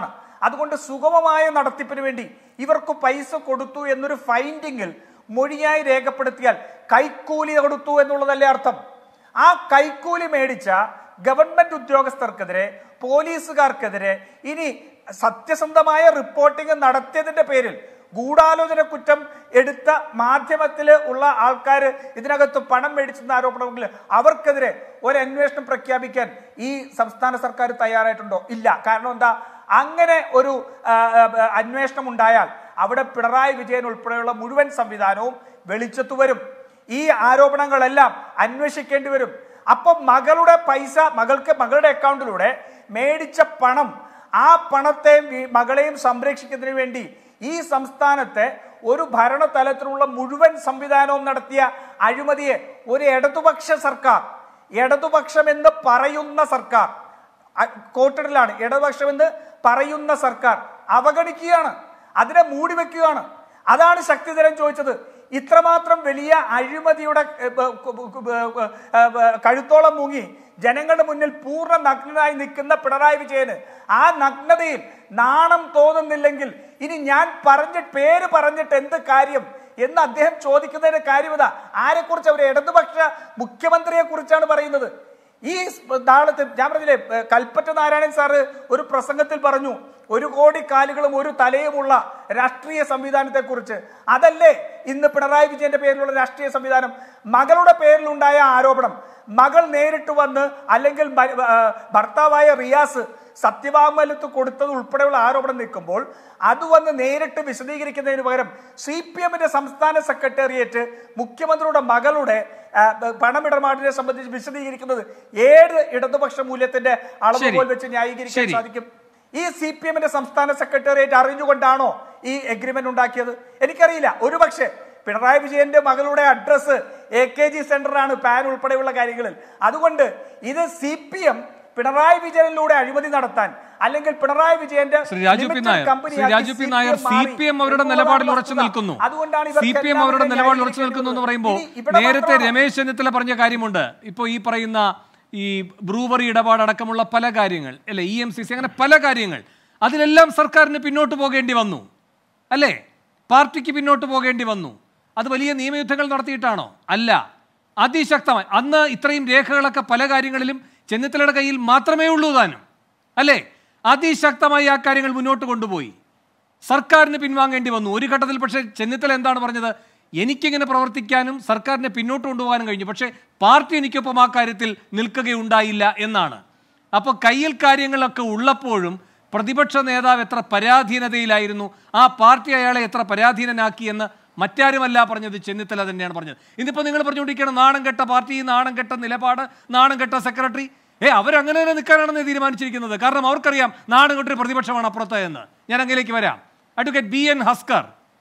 അതുകൊണ്ട് സുഗമമായ നടത്തിപ്പിന് വേണ്ടി ഇവർക്ക് പൈസ കൊടുത്തു എന്നൊരു ഫൈൻഡിങ്ങിൽ മൊഴിയായി രേഖപ്പെടുത്തിയാൽ കൈക്കൂലി കൊടുത്തു എന്നുള്ളതല്ലേ അർത്ഥം ആ കൈക്കൂലി മേടിച്ച ഗവൺമെന്റ് ഉദ്യോഗസ്ഥർക്കെതിരെ പോലീസുകാർക്കെതിരെ ഇനി സത്യസന്ധമായ റിപ്പോർട്ടിംഗ് നടത്തിയതിന്റെ പേരിൽ ഗൂഢാലോചന കുറ്റം എടുത്ത മാധ്യമത്തിൽ ഉള്ള ആൾക്കാർ ഇതിനകത്ത് പണം മേടിച്ചെന്ന ആരോപണമെങ്കിൽ അവർക്കെതിരെ ഒരു അന്വേഷണം പ്രഖ്യാപിക്കാൻ ഈ സംസ്ഥാന സർക്കാർ തയ്യാറായിട്ടുണ്ടോ ഇല്ല കാരണം എന്താ അങ്ങനെ ഒരു ആ, ആ, അന്വേഷണം ഉണ്ടായാൽ അവിടെ പിണറായി വിജയൻ ഉൾപ്പെടെയുള്ള മുഴുവൻ സംവിധാനവും വെളിച്ചത്തു വരും ഈ ആരോപണങ്ങളെല്ലാം അന്വേഷിക്കേണ്ടി വരും അപ്പൊ മകളുടെ പൈസ മകൾക്ക് മകളുടെ അക്കൗണ്ടിലൂടെ മേടിച്ച പണം ആ പണത്തെയും ഈ മകളെയും സംരക്ഷിക്കുന്നതിന് വേണ്ടി ഈ സംസ്ഥാനത്തെ ഒരു ഭരണതലത്തിലുള്ള മുഴുവൻ സംവിധാനവും നടത്തിയ അഴിമതിയെ ഒരു ഇടതുപക്ഷ സർക്കാർ ഇടതുപക്ഷം എന്ന് പറയുന്ന സർക്കാർ അ- കോട്ടഡിലാണ് ഇടതുപക്ഷം എന്ന് പറയുന്ന സർക്കാർ അവഗണിക്കുകയാണ് അതിനെ മൂടി വെക്കുകയാണ് അതാണ് ശക്തിധരൻ ചോദിച്ചത് ഇത്രമാത്രം വലിയ അഴിമതിയുടെ ഏ, ബ, കു- ബ, കു- ബ, ഏ, ബ, കഴുത്തോളം മുങ്ങി ജനങ്ങളുടെ മുന്നിൽ പൂർണ്ണ നഗ്നനായി നിൽക്കുന്ന പിണറായി വിജയന് ആ നഗ്നതയിൽ നാണം തോന്നുന്നില്ലെങ്കിൽ ഇനി ഞാൻ പറഞ്ഞ പേര് പറഞ്ഞിട്ട് എന്ത് കാര്യം എന്ന് അദ്ദേഹം ചോദിക്കുന്നതിന്റെ കാര്യമത ആരെക്കുറിച്ച് അവർ ഇടതുപക്ഷ മുഖ്യമന്ത്രിയെ കുറിച്ചാണ് പറയുന്നത് ഈ നാളത്തെ ഞാൻ പറഞ്ഞില്ലേ ഏ, കൽപ്പറ്റ നാരായണൻ സാറ് ഒരു പ്രസംഗത്തിൽ പറഞ്ഞു ഒരു കോടി കാലുകളും ഒരു തലയുമുള്ള രാഷ്ട്രീയ സംവിധാനത്തെ കുറിച്ച് അതല്ലേ ഇന്ന് പിണറായി വിജയന്റെ പേരിലുള്ള രാഷ്ട്രീയ സംവിധാനം മകളുടെ പേരിലുണ്ടായ ആരോപണം മകൾ നേരിട്ട് വന്ന് അല്ലെങ്കിൽ ഭ- ആ, ഭർത്താവായ റിയാസ് സത്യവാങ്മൂലത്ത് കൊടുത്തത് ഉൾപ്പെടെയുള്ള ആരോപണം നിൽക്കുമ്പോൾ അത് വന്ന് നേരിട്ട് വിശദീകരിക്കുന്നതിന് പകരം സി പി എമ്മിന്റെ സംസ്ഥാന സെക്രട്ടേറിയറ്റ് മുഖ്യമന്ത്രിയുടെ മകളുടെ ആ, പണമിടപാടിനെ സംബന്ധിച്ച് വിശദീകരിക്കുന്നത് ഏത് ഇടതുപക്ഷ മൂല്യത്തിന്റെ അളവുകോൽ ശരി. വെച്ച് ന്യായീകരിക്കാൻ ശരി. സാധിക്കും ഈ സി പി എമ്മിന്റെ സംസ്ഥാന സെക്രട്ടേറിയറ്റ് അറിഞ്ഞുകൊണ്ടാണോ ഈ എഗ്രിമെന്റ് ഉണ്ടാക്കിയത് എനിക്കറിയില്ല ഒരു പക്ഷേ പിണറായി വിജയന്റെ മകളുടെ അഡ്രസ്സ് എ കെ ജി സെന്ററാണ് പാൻ ഉൾപ്പെടെയുള്ള കാര്യങ്ങളിൽ അതുകൊണ്ട് ഇത് സി പി എം പിണറായി വിജയനിലൂടെ അഴിമതി നടത്താൻ അല്ലെങ്കിൽ പിണറായി വിജയന്റെ Shri Raju P limited Nair company Shri ആക്കി Raju P CPM Nair C മാറി പി എം അവരുടെ എന്നുള്ളതാണ് നിലപാടിൽ ഉറച്ചു വസ്തുത. നിൽക്കുന്നു അതുകൊണ്ടാണ് സി പി എം അവരുടെ നിലപാടിൽ ഉറച്ചു നിൽക്കുന്നു എന്ന് പറയുമ്പോൾ നേരത്തെ രമേശ് രമേശ് ചെന്നിത്തല പറഞ്ഞ കാര്യമുണ്ട് ഇപ്പോൾ ഈ പറയുന്ന ഈ ബ്രൂവറി ഇടപാടടക്കമുള്ള പല കാര്യങ്ങൾ അല്ലെ ഇ എം സി സി അങ്ങനെ പല കാര്യങ്ങൾ അതിലെല്ലാം സർക്കാരിന് പിന്നോട്ട് പോകേണ്ടി വന്നു അല്ലേ പാർട്ടിക്ക് പിന്നോട്ട് പോകേണ്ടി വന്നു അത് വലിയ നിയമയുദ്ധങ്ങൾ നടത്തിയിട്ടാണോ അല്ല അതിശക്തമായി അന്ന് ഇത്രയും രേഖകളൊക്കെ പല കാര്യങ്ങളിലും ചെന്നിത്തലയുടെ കയ്യിൽ മാത്രമേ ഉള്ളൂ താനും അല്ലേ അതിശക്തമായി ആ കാര്യങ്ങൾ മുന്നോട്ട് കൊണ്ടുപോയി സർക്കാരിന് പിൻവാങ്ങേണ്ടി വന്നു ഒരു ഘട്ടത്തിൽ പക്ഷേ ചെന്നിത്തല എന്താണ് പറഞ്ഞത് എനിക്കിങ്ങനെ പ്രവർത്തിക്കാനും സർക്കാരിനെ പിന്നോട്ട് കൊണ്ടുപോകാനും കഴിഞ്ഞു പക്ഷേ പാർട്ടി എനിക്കൊപ്പം ആ കാര്യത്തിൽ നിൽക്കുകയുണ്ടായില്ല എന്നാണ് അപ്പോൾ കയ്യിൽ കാര്യങ്ങളൊക്കെ ഉള്ളപ്പോഴും പ്രതിപക്ഷ നേതാവ് എത്ര പരാധീനതയിലായിരുന്നു ആ പാർട്ടി അയാളെ എത്ര പരാധീനനാക്കി എന്ന് മറ്റാരുമല്ല പറഞ്ഞത് ചെന്നിത്തല തന്നെയാണ് പറഞ്ഞത് ഇന്നിപ്പോൾ നിങ്ങൾ പറഞ്ഞുകൊണ്ടിരിക്കുകയാണ് നാണം കെട്ട പാർട്ടി നാണം കെട്ട നിലപാട് നാണം കെട്ട സെക്രട്ടറി ഏ അവരങ്ങനെ തന്നെ നിൽക്കാനാണെന്ന് തീരുമാനിച്ചിരിക്കുന്നത് കാരണം അവർക്കറിയാം നാണം കെട്ടൊരു പ്രതിപക്ഷമാണ് അപ്പുറത്ത് എന്ന് ഞാൻ അങ്ങേലേക്ക് വരാം അഡ്വക്കേറ്റ് ബി എൻ ഹസ്കർ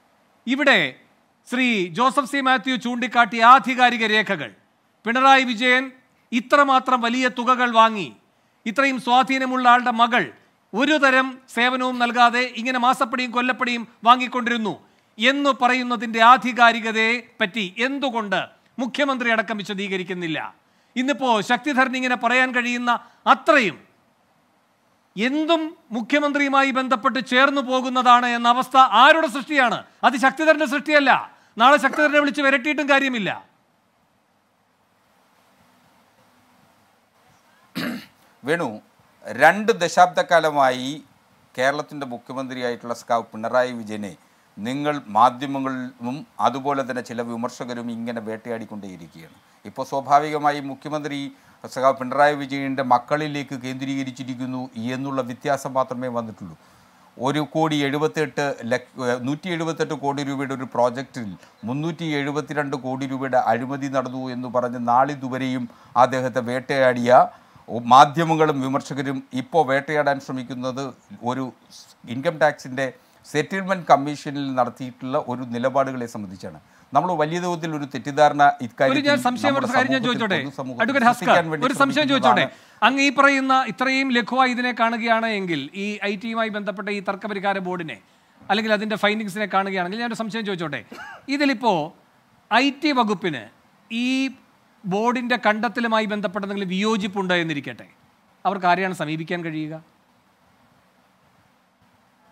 ഇവിടെ ശ്രീ ജോസഫ് സി മാത്യു ചൂണ്ടിക്കാട്ടിയ ആധികാരിക രേഖകൾ പിണറായി വിജയൻ ഇത്രമാത്രം വലിയ തുകകൾ വാങ്ങി ഇത്രയും സ്വാധീനമുള്ള ആളുടെ മകൾ ഒരു തരം സേവനവും നൽകാതെ ഇങ്ങനെ മാസപ്പടിയും കൊല്ലപ്പടിയും വാങ്ങിക്കൊണ്ടിരുന്നു എന്ന് പറയുന്നതിൻ്റെ ആധികാരികതയെ പറ്റി എന്തുകൊണ്ട് മുഖ്യമന്ത്രി അടക്കം വിശദീകരിക്കുന്നില്ല ഇന്നിപ്പോ ശക്തിധരൻ ഇങ്ങനെ പറയാൻ കഴിയുന്ന അത്രയും എന്തും മുഖ്യമന്ത്രിയുമായി ബന്ധപ്പെട്ട് ചേർന്നു പോകുന്നതാണ് എന്ന അവസ്ഥ ആരുടെ സൃഷ്ടിയാണ് അത് ശക്തിധരന്റെ സൃഷ്ടിയല്ല നാളെ ശക്തിധരനെ വിളിച്ച് വിരട്ടിയിട്ടും കാര്യമില്ല വേണു രണ്ട് ദശാബ്ദക്കാലമായി കേരളത്തിൻ്റെ മുഖ്യമന്ത്രിയായിട്ടുള്ള സ്കാവ് പിണറായി വിജയനെ നിങ്ങൾ മാധ്യമങ്ങളിലും അതുപോലെ തന്നെ ചില വിമർശകരും ഇങ്ങനെ വേട്ടയാടിക്കൊണ്ടേയിരിക്കുകയാണ് ഇപ്പോൾ സ്വാഭാവികമായി മുഖ്യമന്ത്രി സഖാവ് പിണറായി വിജയൻ്റെ മക്കളിലേക്ക് കേന്ദ്രീകരിച്ചിരിക്കുന്നു എന്നുള്ള വ്യത്യാസം മാത്രമേ വന്നിട്ടുള്ളൂ ഒരു കോടി എഴുപത്തെട്ട് ലക്ഷ നൂറ്റി എഴുപത്തെട്ട് കോടി രൂപയുടെ ഒരു പ്രോജക്റ്റിൽ മുന്നൂറ്റി എഴുപത്തിരണ്ട് കോടി രൂപയുടെ അഴിമതി നടന്നു എന്ന് പറഞ്ഞ് നാളിതുവരെയും അദ്ദേഹത്തെ വേട്ടയാടിയ മാധ്യമങ്ങളും വിമർശകരും ഇപ്പോൾ വേട്ടയാടാൻ ശ്രമിക്കുന്നത് ഒരു ഇൻകം ടാക്സിൻ്റെ സെറ്റിൽമെൻറ്റ് കമ്മീഷനിൽ നടത്തിയിട്ടുള്ള ഒരു നിലപാടുകളെ സംബന്ധിച്ചാണ് നമ്മൾ വലിയ തോതിൽ ഒരു തെറ്റിദ്ധാരണ ഒരു ഇക്കാര്യത്തിൽ ഞാൻ സംശയം നമ്മുടെ കാര്യം ഞാൻ സമൂഹത്തിൽ, ചോദിച്ചോട്ടെ പൊതുസമൂഹത്തിൽ അഡ്വക്കേറ്റ് ഹസ്കർ സൃഷ്ടിക്കാൻ വേണ്ടി ഒരു സംശയം ചോദിച്ചോട്ടെ ശ്രമിക്കുന്നതാണ്. അങ്ങ് ഈ പറയുന്ന ഇത്രയും ലഘുവായി ഇതിനെ കാണുകയാണ് എങ്കിൽ ഈ ഐ ടിയുമായി ബന്ധപ്പെട്ട ഈ തർക്കപരിഹാര ബോർഡിനെ അല്ലെങ്കിൽ അതിന്റെ ഫൈൻഡിങ്സിനെ കാണുകയാണെങ്കിൽ ഞാൻ ഒരു സംശയം ചോദിച്ചോട്ടെ ഇതിലിപ്പോ ഐ ടി വകുപ്പിന് ഈ ബോർഡിന്റെ കണ്ടെത്തലുമായി ബന്ധപ്പെട്ട എന്തെങ്കിലും വിയോജിപ്പുണ്ട് എന്നിരിക്കട്ടെ അവർക്ക് ആരെയാണ് സമീപിക്കാൻ കഴിയുക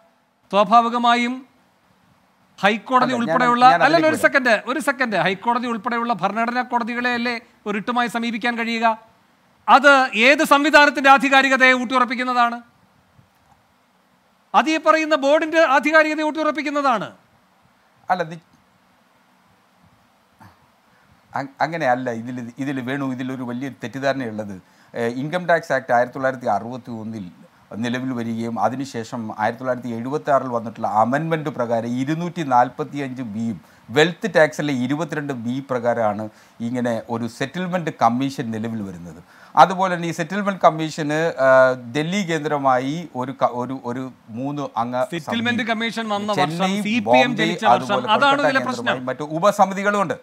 സ്വാഭാവികമായും ഹൈക്കോടതി അല്ല, ഞാൻ- ഉൾപ്പെടെയുള്ള ഞാൻ അതിലേക്ക് അല്ലല്ല ഒരു വരാം. സെക്കൻഡ് ഒരു സെക്കൻഡ് ഹൈക്കോടതി ഉൾപ്പെടെയുള്ള ഭരണഘടനാ കോടതികളെ അല്ലേ ഒരു റിട്ടുമായി സമീപിക്കാൻ കഴിയുക അത് ഏത് സംവിധാനത്തിന്റെ ആധികാരികതയെ ഊട്ടിയുറപ്പിക്കുന്നതാണ് അത് ഈ പറയുന്ന ബോർഡിന്റെ ആധികാരികതയെ ഊട്ടിയുറപ്പിക്കുന്നതാണ് അല്ല നി- അ- അങ്ങനെ അല്ല ഇതിൽ ഇതിൽ വേണു ഇതിലൊരു വലിയ തെറ്റിദ്ധാരണയുള്ളത് ഏഹ് ഇൻകം ടാക്സ് ആക്ട് ആയിരത്തി തൊള്ളായിരത്തി അറുപത്തി ഒന്നിൽ നിലവിൽ വരികയും അതിനുശേഷം ആയിരത്തി തൊള്ളായിരത്തി എഴുപത്തി ആറിൽ വന്നിട്ടുള്ള അമെൻമെൻറ്റ് പ്രകാരം ഇരുന്നൂറ്റി നാൽപ്പത്തി അഞ്ച് ബിയും വെൽത്ത് ടാക്സിലെ ഇരുപത്തിരണ്ട് ബി പ്രകാരമാണ് ഇങ്ങനെ ഒരു സെറ്റിൽമെൻറ്റ് കമ്മീഷൻ നിലവിൽ വരുന്നത് അതുപോലെ തന്നെ ഈ സെറ്റിൽമെൻറ്റ് കമ്മീഷന് ആ, ഡൽഹി കേന്ദ്രമായി ഒരു ക- ഒരു ഒരു മൂന്ന് അംഗ സെറ്റിൽമെന്റ് സമിതി, കമ്മീഷൻ വന്ന വർഷം Chennai, C P M Bombay, ജനിച്ച വർഷം അതുപോലെ അതാണ് കൊൽക്കത്ത ഇതിലെ പ്രശ്നം കേന്ദ്രമായി മറ്റു ഉപസമിതികളുമുണ്ട്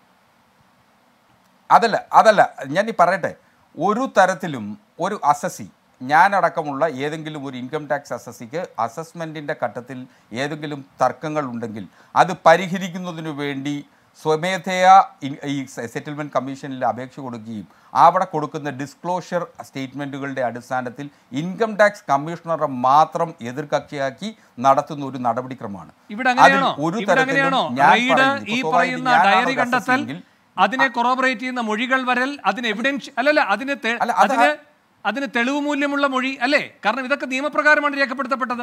അതല്ല അതല്ല ഞാൻ ഈ പറയട്ടെ ഒരു തരത്തിലും ഒരു അസസി ഞാനടക്കമുള്ള ഏതെങ്കിലും ഒരു ഇൻകം ടാക്സ് അസസിക്ക് അസസ്മെൻറ്റിൻ്റെ ഘട്ടത്തിൽ ഏതെങ്കിലും തർക്കങ്ങൾ ഉണ്ടെങ്കിൽ അത് പരിഹരിക്കുന്നതിനു വേണ്ടി സ്വമേധയാ ഇൻ- ഈ സെറ്റിൽമെൻറ്റ് കമ്മീഷനിൽ അപേക്ഷ കൊടുക്കുകയും അവിടെ കൊടുക്കുന്ന ഡിസ്ക്ലോഷർ സ്റ്റേറ്റ്മെൻറ്റുകളുടെ അടിസ്ഥാനത്തിൽ ഇൻകം ടാക്സ് കമ്മീഷണറെ മാത്രം എതിർകക്ഷിയാക്കി നടത്തുന്ന ഒരു നടപടിക്രമമാണ് ഇവിടെ അതിൽ അങ്ങനെയാണോ ഒരു ഇവിടെ തരത്തിലും അങ്ങനെയാണോ ഞാൻ റെയ്ഡ് പറയുന്നു, ഈ ഇപ്പോൾ പറയുന്ന ഞാനാണ് ഡയറി ഒരു കണ്ടെത്തൽ അസസിയെങ്കിൽ അതിനെ കൊറോബറേറ്റ് ചെയ്യുന്ന മൊഴികൾ വരൽ അതിന് എവിഡൻസ് അല്ലല്ല അതിന് തെ- അല്ല, അത് അതിന് അതിന് തെളിവ് മൂല്യമുള്ള മൊഴി അല്ലേ കാരണം ഇതൊക്കെ നിയമപ്രകാരമാണ് രേഖപ്പെടുത്തപ്പെട്ടത്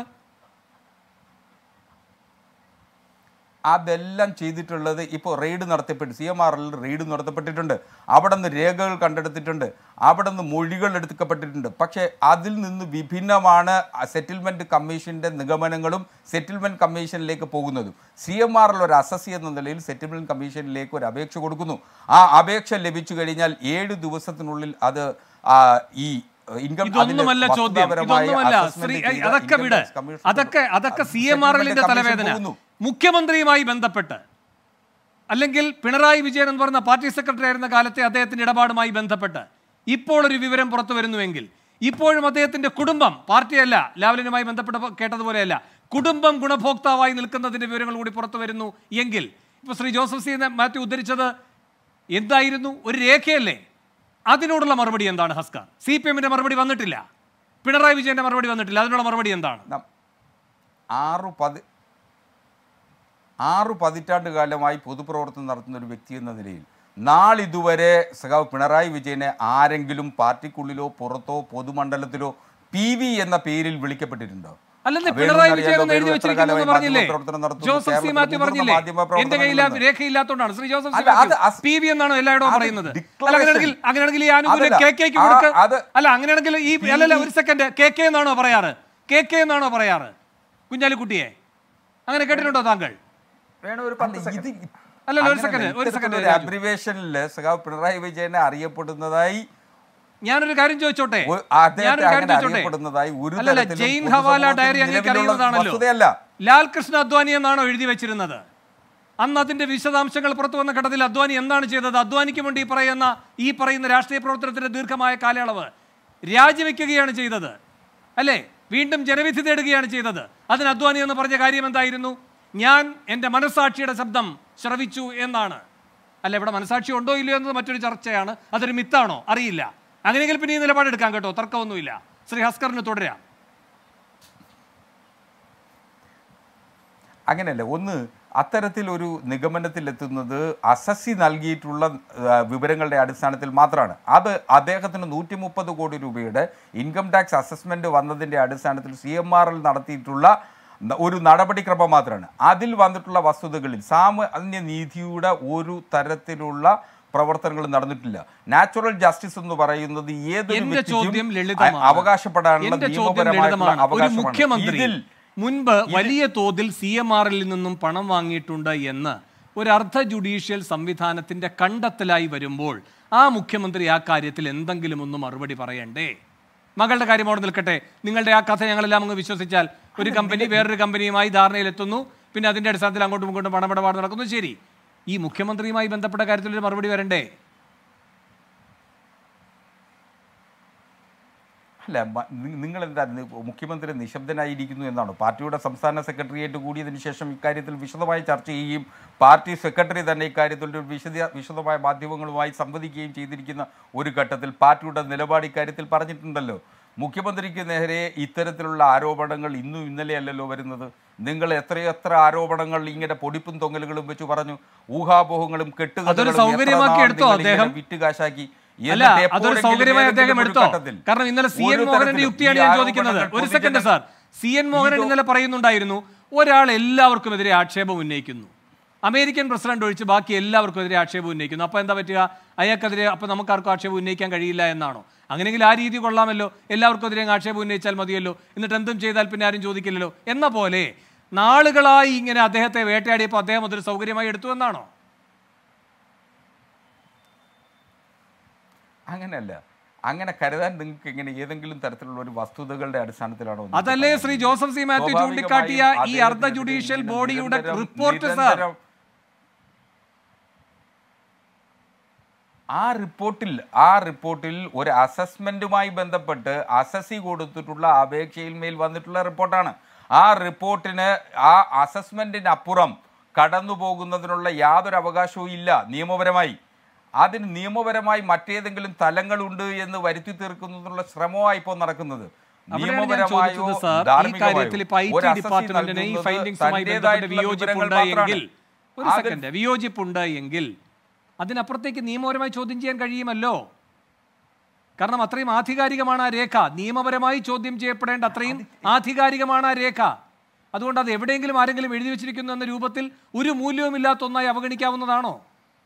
അതെല്ലാം ചെയ്തിട്ടുള്ളത് ഇപ്പോൾ റെയ്ഡ് നടത്തപ്പെട്ടു സി എം ആറിൽ റെയ്ഡ് നടത്തപ്പെട്ടിട്ടുണ്ട് അവിടെ നിന്ന് രേഖകൾ കണ്ടെടുത്തിട്ടുണ്ട് അവിടെ നിന്ന് മൊഴികൾ എടുക്കപ്പെട്ടിട്ടുണ്ട് പക്ഷേ അതിൽ നിന്ന് വിഭിന്നമാണ് സെറ്റിൽമെൻറ്റ് കമ്മീഷൻ്റെ നിഗമനങ്ങളും സെറ്റിൽമെൻറ്റ് കമ്മീഷനിലേക്ക് പോകുന്നതും സി എം ആറിൽ ഒരു അസസി എന്ന നിലയിൽ സെറ്റിൽമെൻറ്റ് കമ്മീഷനിലേക്ക് ഒരു അപേക്ഷ കൊടുക്കുന്നു ആ അപേക്ഷ ലഭിച്ചു കഴിഞ്ഞാൽ ഏഴ് ദിവസത്തിനുള്ളിൽ അത് ആ, ഈ ഇൻകം ഇതൊന്നുമല്ല അതിലെ ചോദ്യം വസ്തുതാപരമായ ഇതൊന്നുമല്ല assessment ശ്രീ ചെയ്ത അതൊക്കെ income വിട് tax commission അതൊക്കെ അതൊക്കെ സി എം settlement ആർ എല്ലിന്റെ commission തലവേദന പോകുന്നു. മുഖ്യമന്ത്രിയുമായി ബന്ധപ്പെട്ട് അല്ലെങ്കിൽ പിണറായി വിജയൻ എന്ന് പറയുന്ന പാർട്ടി സെക്രട്ടറി ആയിരുന്ന കാലത്തെ അദ്ദേഹത്തിന്റെ ഇടപാടുമായി ബന്ധപ്പെട്ട് ഇപ്പോൾ ഒരു വിവരം പുറത്തു വരുന്നുവെങ്കിൽ ഇപ്പോഴും അദ്ദേഹത്തിന്റെ കുടുംബം പാർട്ടിയല്ല ലാവലിനുമായി ബന്ധപ്പെട്ട് പ- കേട്ടതുപോലെയല്ല കുടുംബം ഗുണഭോക്താവായി നിൽക്കുന്നതിന്റെ വിവരങ്ങൾ കൂടി പുറത്തു വരുന്നു എങ്കിൽ ഇപ്പൊ ശ്രീ ജോസഫ് സി മാത്യു ഉദ്ധരിച്ചത് എന്തായിരുന്നു ഒരു രേഖയല്ലേ അതിനോടുള്ള മറുപടി എന്താണ് ഹസ്കാർ സി പി എമ്മിന്റെ മറുപടി വന്നിട്ടില്ല പിണറായി വിജയന്റെ മറുപടി വന്നിട്ടില്ല അതിനുള്ള മറുപടി എന്താണ് നം- ആറു പതി ആറു പതിറ്റാണ്ട് കാലമായി പൊതുപ്രവർത്തനം നടത്തുന്ന ഒരു വ്യക്തി എന്ന നിലയിൽ നാളിതുവരെ സഖാവ് പിണറായി വിജയനെ ആരെങ്കിലും പാർട്ടിക്കുള്ളിലോ പുറത്തോ പൊതുമണ്ഡലത്തിലോ പി വി എന്ന പേരിൽ വിളിക്കപ്പെട്ടിട്ടുണ്ടോ അല്ലെന്ന് വേണു പിണറായി എന്നറിയാലോ, വിജയൻ എന്ന് എഴുതി വേണു എത്ര വെച്ചിരിക്കുന്നു കാലമായി പറഞ്ഞില്ലേ മാധ്യമപ്രവർത്തനം നടത്തുന്നു, ജോസഫ് സി കേരളത്തിലെ മാത്യു മുതിർന്ന പറഞ്ഞില്ലേ മാധ്യമപ്രവർത്തകരിൽ എന്റെ കയ്യിൽ ആ നിന്ന്. രേഖയില്ലാത്തതുകൊണ്ടാണ് ശ്രീ ജോസഫ് സി അല്ല, അത് മാത്യു അസ്- പി വി എന്നാണോ എല്ലായിടവും അത് പറയുന്നത് അല്ല declaration. അങ്ങനെയാണെങ്കിൽ അങ്ങനെയാണെങ്കിൽ ഈ ആനുകൂല്യം അതല്ല. കെ കെക്ക് ആ, കൊടുക്ക അത് അല്ല അങ്ങനെയാണെങ്കിൽ ഈ പി അല്ലല്ല വി- ഒരു സെക്കൻഡ് കെ കെ എന്നാണോ പറയാറ് കെ കെ എന്നാണോ പറയാറ് കുഞ്ഞാലിക്കുട്ടിയെ അങ്ങനെ കേട്ടിട്ടുണ്ടോ താങ്കൾ വേണു ഒരു പത്ത് സെക്കൻഡ് അല്ലല്ല, ഒരു second, ഒരു second, രാജു. അബ്രിവേഷനിൽ സഖാവ് പിണറായി വിജയനെ അറിയപ്പെടുന്നതായി ഞാനൊരു കാര്യം ചോദിച്ചോട്ടെ ഒ- അദ്ദേഹത്തെ ഞാനൊരു കാര്യം അങ്ങനെ ചോദിച്ചോട്ടെ അറിയപ്പെടുന്നതായി ഒരു അല്ലല്ല തരത്തിലും ജെയിൻ ഹവാല പൊതുസമൂഹത്തിൽ ഡയറി അങ്ങേക്ക് നിലവിലുള്ള അറിയുന്നതാണല്ലോ വസ്തുതയല്ല. ലാൽ കൃഷ്ണ അദ്വാനി എന്നാണോ എഴുതി വെച്ചിരുന്നത് അന്ന് അതിന്റെ വിശദാംശങ്ങൾ പുറത്തു വന്ന ഘട്ടത്തിൽ അദ്വാനി എന്താണ് ചെയ്തത് അദ്വാനിക്ക് വേണ്ടി ഈ പറയുന്ന ഈ പറയുന്ന രാഷ്ട്രീയ പ്രവർത്തനത്തിന്റെ ദീർഘമായ കാലയളവ് രാജിവെക്കുകയാണ് ചെയ്തത് അല്ലേ വീണ്ടും ജനവിധി തേടുകയാണ് ചെയ്തത് അതിന് അദ്വാനി എന്ന് പറഞ്ഞ കാര്യം എന്തായിരുന്നു ഞാൻ എൻ്റെ മനസാക്ഷിയുടെ ശബ്ദം ശ്രവിച്ചു എന്നാണ് അല്ല ഇവിടെ മനസാക്ഷി ഉണ്ടോ ഇല്ലയോ എന്നത് മറ്റൊരു ചർച്ചയാണ് അതൊരു മിത്താണോ അറിയില്ല അങ്ങനെയെങ്കിൽ പിന്നെ ഈ നിലപാടെടുക്കാം കേട്ടോ തർക്കമൊന്നുമില്ല ശ്രീ ഹസ്കറിന് തുടരാം അങ്ങനെയല്ല ഒന്ന് അത്തരത്തിലൊരു നിഗമനത്തിലെത്തുന്നത് അസസി നൽകിയിട്ടുള്ള ആ, വിവരങ്ങളുടെ അടിസ്ഥാനത്തിൽ മാത്രമാണ് അത് അദ്ദേഹത്തിന് നൂറ്റി മുപ്പത് കോടി രൂപയുടെ ഇൻകം ടാക്സ് അസസ്മെന്റ് വന്നതിന്റെ അടിസ്ഥാനത്തിൽ സി എം ആർ എൽ നടത്തിയിട്ടുള്ള ന- ഒരു നടപടിക്രമം മാത്രമാണ് അതിൽ വന്നിട്ടുള്ള വസ്തുതകളിൽ സാമാന്യ നീതിയുടെ ഒരു തരത്തിലുള്ള പ്രവർത്തനങ്ങൾ നടന്നിട്ടില്ല നാച്ചുറൽ ജസ്റ്റിസ് എന്ന് പറയുന്നത് ഏതൊരു എന്റെ വ്യക്തിക്കും ചോദ്യം ലളിതമാണ് അവകാശപ്പെടാനുള്ള എന്റെ ചോദ്യം നിയമപരമായിട്ടുള്ള ലളിതമാണ് ഒരു അവകാശമാണ് മുഖ്യമന്ത്രി ഇതിൽ മുൻപ് വലിയ തോതിൽ സി എം ആറിൽ നിന്നും പണം വാങ്ങിയിട്ടുണ്ട് എന്ന് ഒരു അർദ്ധ ജുഡീഷ്യൽ സംവിധാനത്തിന്റെ കണ്ടെത്തലായി വരുമ്പോൾ ആ മുഖ്യമന്ത്രി ആ കാര്യത്തിൽ എന്തെങ്കിലും ഒന്ന് മറുപടി പറയണ്ടേ മകളുടെ കാര്യം അവിടെ നിൽക്കട്ടെ നിങ്ങളുടെ ആ കഥ ഞങ്ങളെല്ലാം അങ്ങ് വിശ്വസിച്ചാൽ ഒരു കമ്പനി വേറൊരു കമ്പനിയുമായി ധാരണയിലെത്തുന്നു പിന്നെ അതിന്റെ അടിസ്ഥാനത്തിൽ അങ്ങോട്ടും ഇങ്ങോട്ടും പണമിടപാട് നടക്കുന്നു ശരി ഈ മുഖ്യമന്ത്രിയുമായി ബന്ധപ്പെട്ട കാര്യത്തിൽ ഒരു മറുപടി വരണ്ടേ അല്ല മ- നി- നിങ്ങൾ എന്താ മുഖ്യമന്ത്രി നിശബ്ദനായിരിക്കുന്നു എന്നാണ് പാർട്ടിയുടെ സംസ്ഥാന സെക്രട്ടേറിയറ്റ് കൂടിയതിനു ശേഷം ഇക്കാര്യത്തിൽ വിശദമായി ചർച്ച ചെയ്യുകയും പാർട്ടി സെക്രട്ടറി തന്നെ ഇക്കാര്യത്തിൽ ഒരു വിശദ വിശദമായ മാധ്യമങ്ങളുമായി സംവദിക്കുകയും ചെയ്തിരിക്കുന്ന ഒരു ഘട്ടത്തിൽ പാർട്ടിയുടെ നിലപാട് ഇക്കാര്യത്തിൽ പറഞ്ഞിട്ടുണ്ടല്ലോ മുഖ്യമന്ത്രിക്ക് നേരെ ഇത്തരത്തിലുള്ള ആരോപണങ്ങൾ ഇന്നും ഇന്നലെയല്ലല്ലോ വരുന്നത് നിങ്ങൾ എത്രയെത്ര ആരോപണങ്ങൾ ഇങ്ങനെ പൊടിപ്പും തൊങ്ങലുകളും വെച്ച് പറഞ്ഞു ഊഹാപോഹങ്ങളും കെട്ടുകഥകളും അതൊരു എത്ര സൗകര്യമാക്കി നാൾ എടുത്തോ നിങ്ങൾ ഇങ്ങനെ അദ്ദേഹം? വിറ്റ് കാശാക്കി അല്ല എന്നിട്ട് അതൊരു എപ്പോഴെങ്കിലും സൗകര്യമായി അദ്ദേഹം ഏതെങ്കിലും ഒരു എടുത്തോ ഘട്ടത്തിൽ കാരണം ഇന്നലെ സി എൻ ഒരു മോഹനന്റെ തരത്തിലും യുക്തിയാണ് ഈ ഞാൻ ആരോപണങ്ങൾ ചോദിക്കുന്നത് ഒരു പൊതുജന- second sir C N Mohanan ഇതോ- ഇന്നലെ പറയുന്നുണ്ടായിരുന്നു ഒരാൾ എല്ലാവർക്കുമെതിരെ ആക്ഷേപം ഉന്നയിക്കുന്നു അമേരിക്കൻ പ്രസിഡന്റ് ഒഴിച്ച് ബാക്കി എല്ലാവർക്കും എതിരെ ആക്ഷേപം ഉന്നയിക്കുന്നു അപ്പോൾ എന്താ പറ്റുക അയാൾക്കെതിരെ അപ്പോൾ നമുക്കാർക്കും ആക്ഷേപം ഉന്നയിക്കാൻ കഴിയില്ല എന്നാണോ അങ്ങനെയെങ്കിൽ ആ രീതി കൊള്ളാമല്ലോ എല്ലാവർക്കും എതിരെ അങ്ങ് ആക്ഷേപം ഉന്നയിച്ചാൽ മതിയല്ലോ എന്നിട്ട് എന്തും ചെയ്താൽ പിന്നെ ആരും ചോദിക്കില്ലല്ലോ എന്ന പോലെ നാളുകളായി ഇങ്ങനെ അദ്ദേഹത്തെ വേട്ടയാടിയപ്പോൾ അദ്ദേഹം അതൊരു സൗകര്യമായി എടുത്തു എന്നാണോ അങ്ങനെയല്ല അങ്ങനെ കരുതാൻ നിങ്ങൾക്ക് എങ്ങനെ ഏതെങ്കിലും തരത്തിലുള്ള ഒരു വസ്തുതകളുടെ അടിസ്ഥാനത്തിലാണോ നിങ്ങൾക്ക് അതല്ലേ പറയാൻ ശ്രീ കഴിയുക? ജോസഫ് സി മാത്യു സ്വാഭാവികമായും ചൂണ്ടിക്കാട്ടിയ ഈ അദ്ദേഹത്തിനെതിരെ അർദ്ധ ജുഡീഷ്യൽ ഇങ്ങനെ ബോഡിയുടെ നിരന്തരം- റിപ്പോർട്ട് സാർ നിരന്തരം ആ റിപ്പോർട്ടിൽ ആ റിപ്പോർട്ടിൽ ഒരു അസസ്മെന്റുമായി ബന്ധപ്പെട്ട് അസസി കൊടുത്തിട്ടുള്ള അപേക്ഷയിൽ മേൽ വന്നിട്ടുള്ള റിപ്പോർട്ടാണ് ആ റിപ്പോർട്ടിന് ആ അസസ്മെന്റിനപ്പുറം കടന്നു പോകുന്നതിനുള്ള യാതൊരു അവകാശവും ഇല്ല നിയമപരമായി അതിന് നിയമപരമായി മറ്റേതെങ്കിലും തലങ്ങളുണ്ട് എന്ന് വരുത്തി തീർക്കുന്നതിനുള്ള ശ്രമമായി ഇപ്പോൾ നടക്കുന്നത് അവിടെയാണ് ഞാൻ ചോദിച്ചത് സാർ ഈ കാര്യത്തിൽ ഇപ്പൊ ഐ ടി ഡിപ്പാർട്ട്മെന്റിന് ഈ ഫൈൻഡിങ്സുമായി ബന്ധപ്പെട്ട് വിയോജിപ്പുണ്ട് എങ്കിൽ ഒരു സെക്കൻഡ് വിയോജിപ്പുണ്ട് എങ്കിൽ അതിനപ്പുറത്തേക്ക് നിയമപരമായി ചോദ്യം ചെയ്യാൻ കഴിയുമല്ലോ കാരണം അത്രയും ആധികാരികമാണ് ആ രേഖ നിയമപരമായി ചോദ്യം ചെയ്യപ്പെടേണ്ട അത്രയും ആധികാരികമാണ് ആ രേഖ അതുകൊണ്ട് അത് എവിടെയെങ്കിലും ആരെങ്കിലും എഴുതി വെച്ചിരിക്കുന്നു എന്ന രൂപത്തിൽ ഒരു മൂല്യവുമില്ലാത്ത ഒന്നായി അവഗണിക്കാവുന്നതാണോ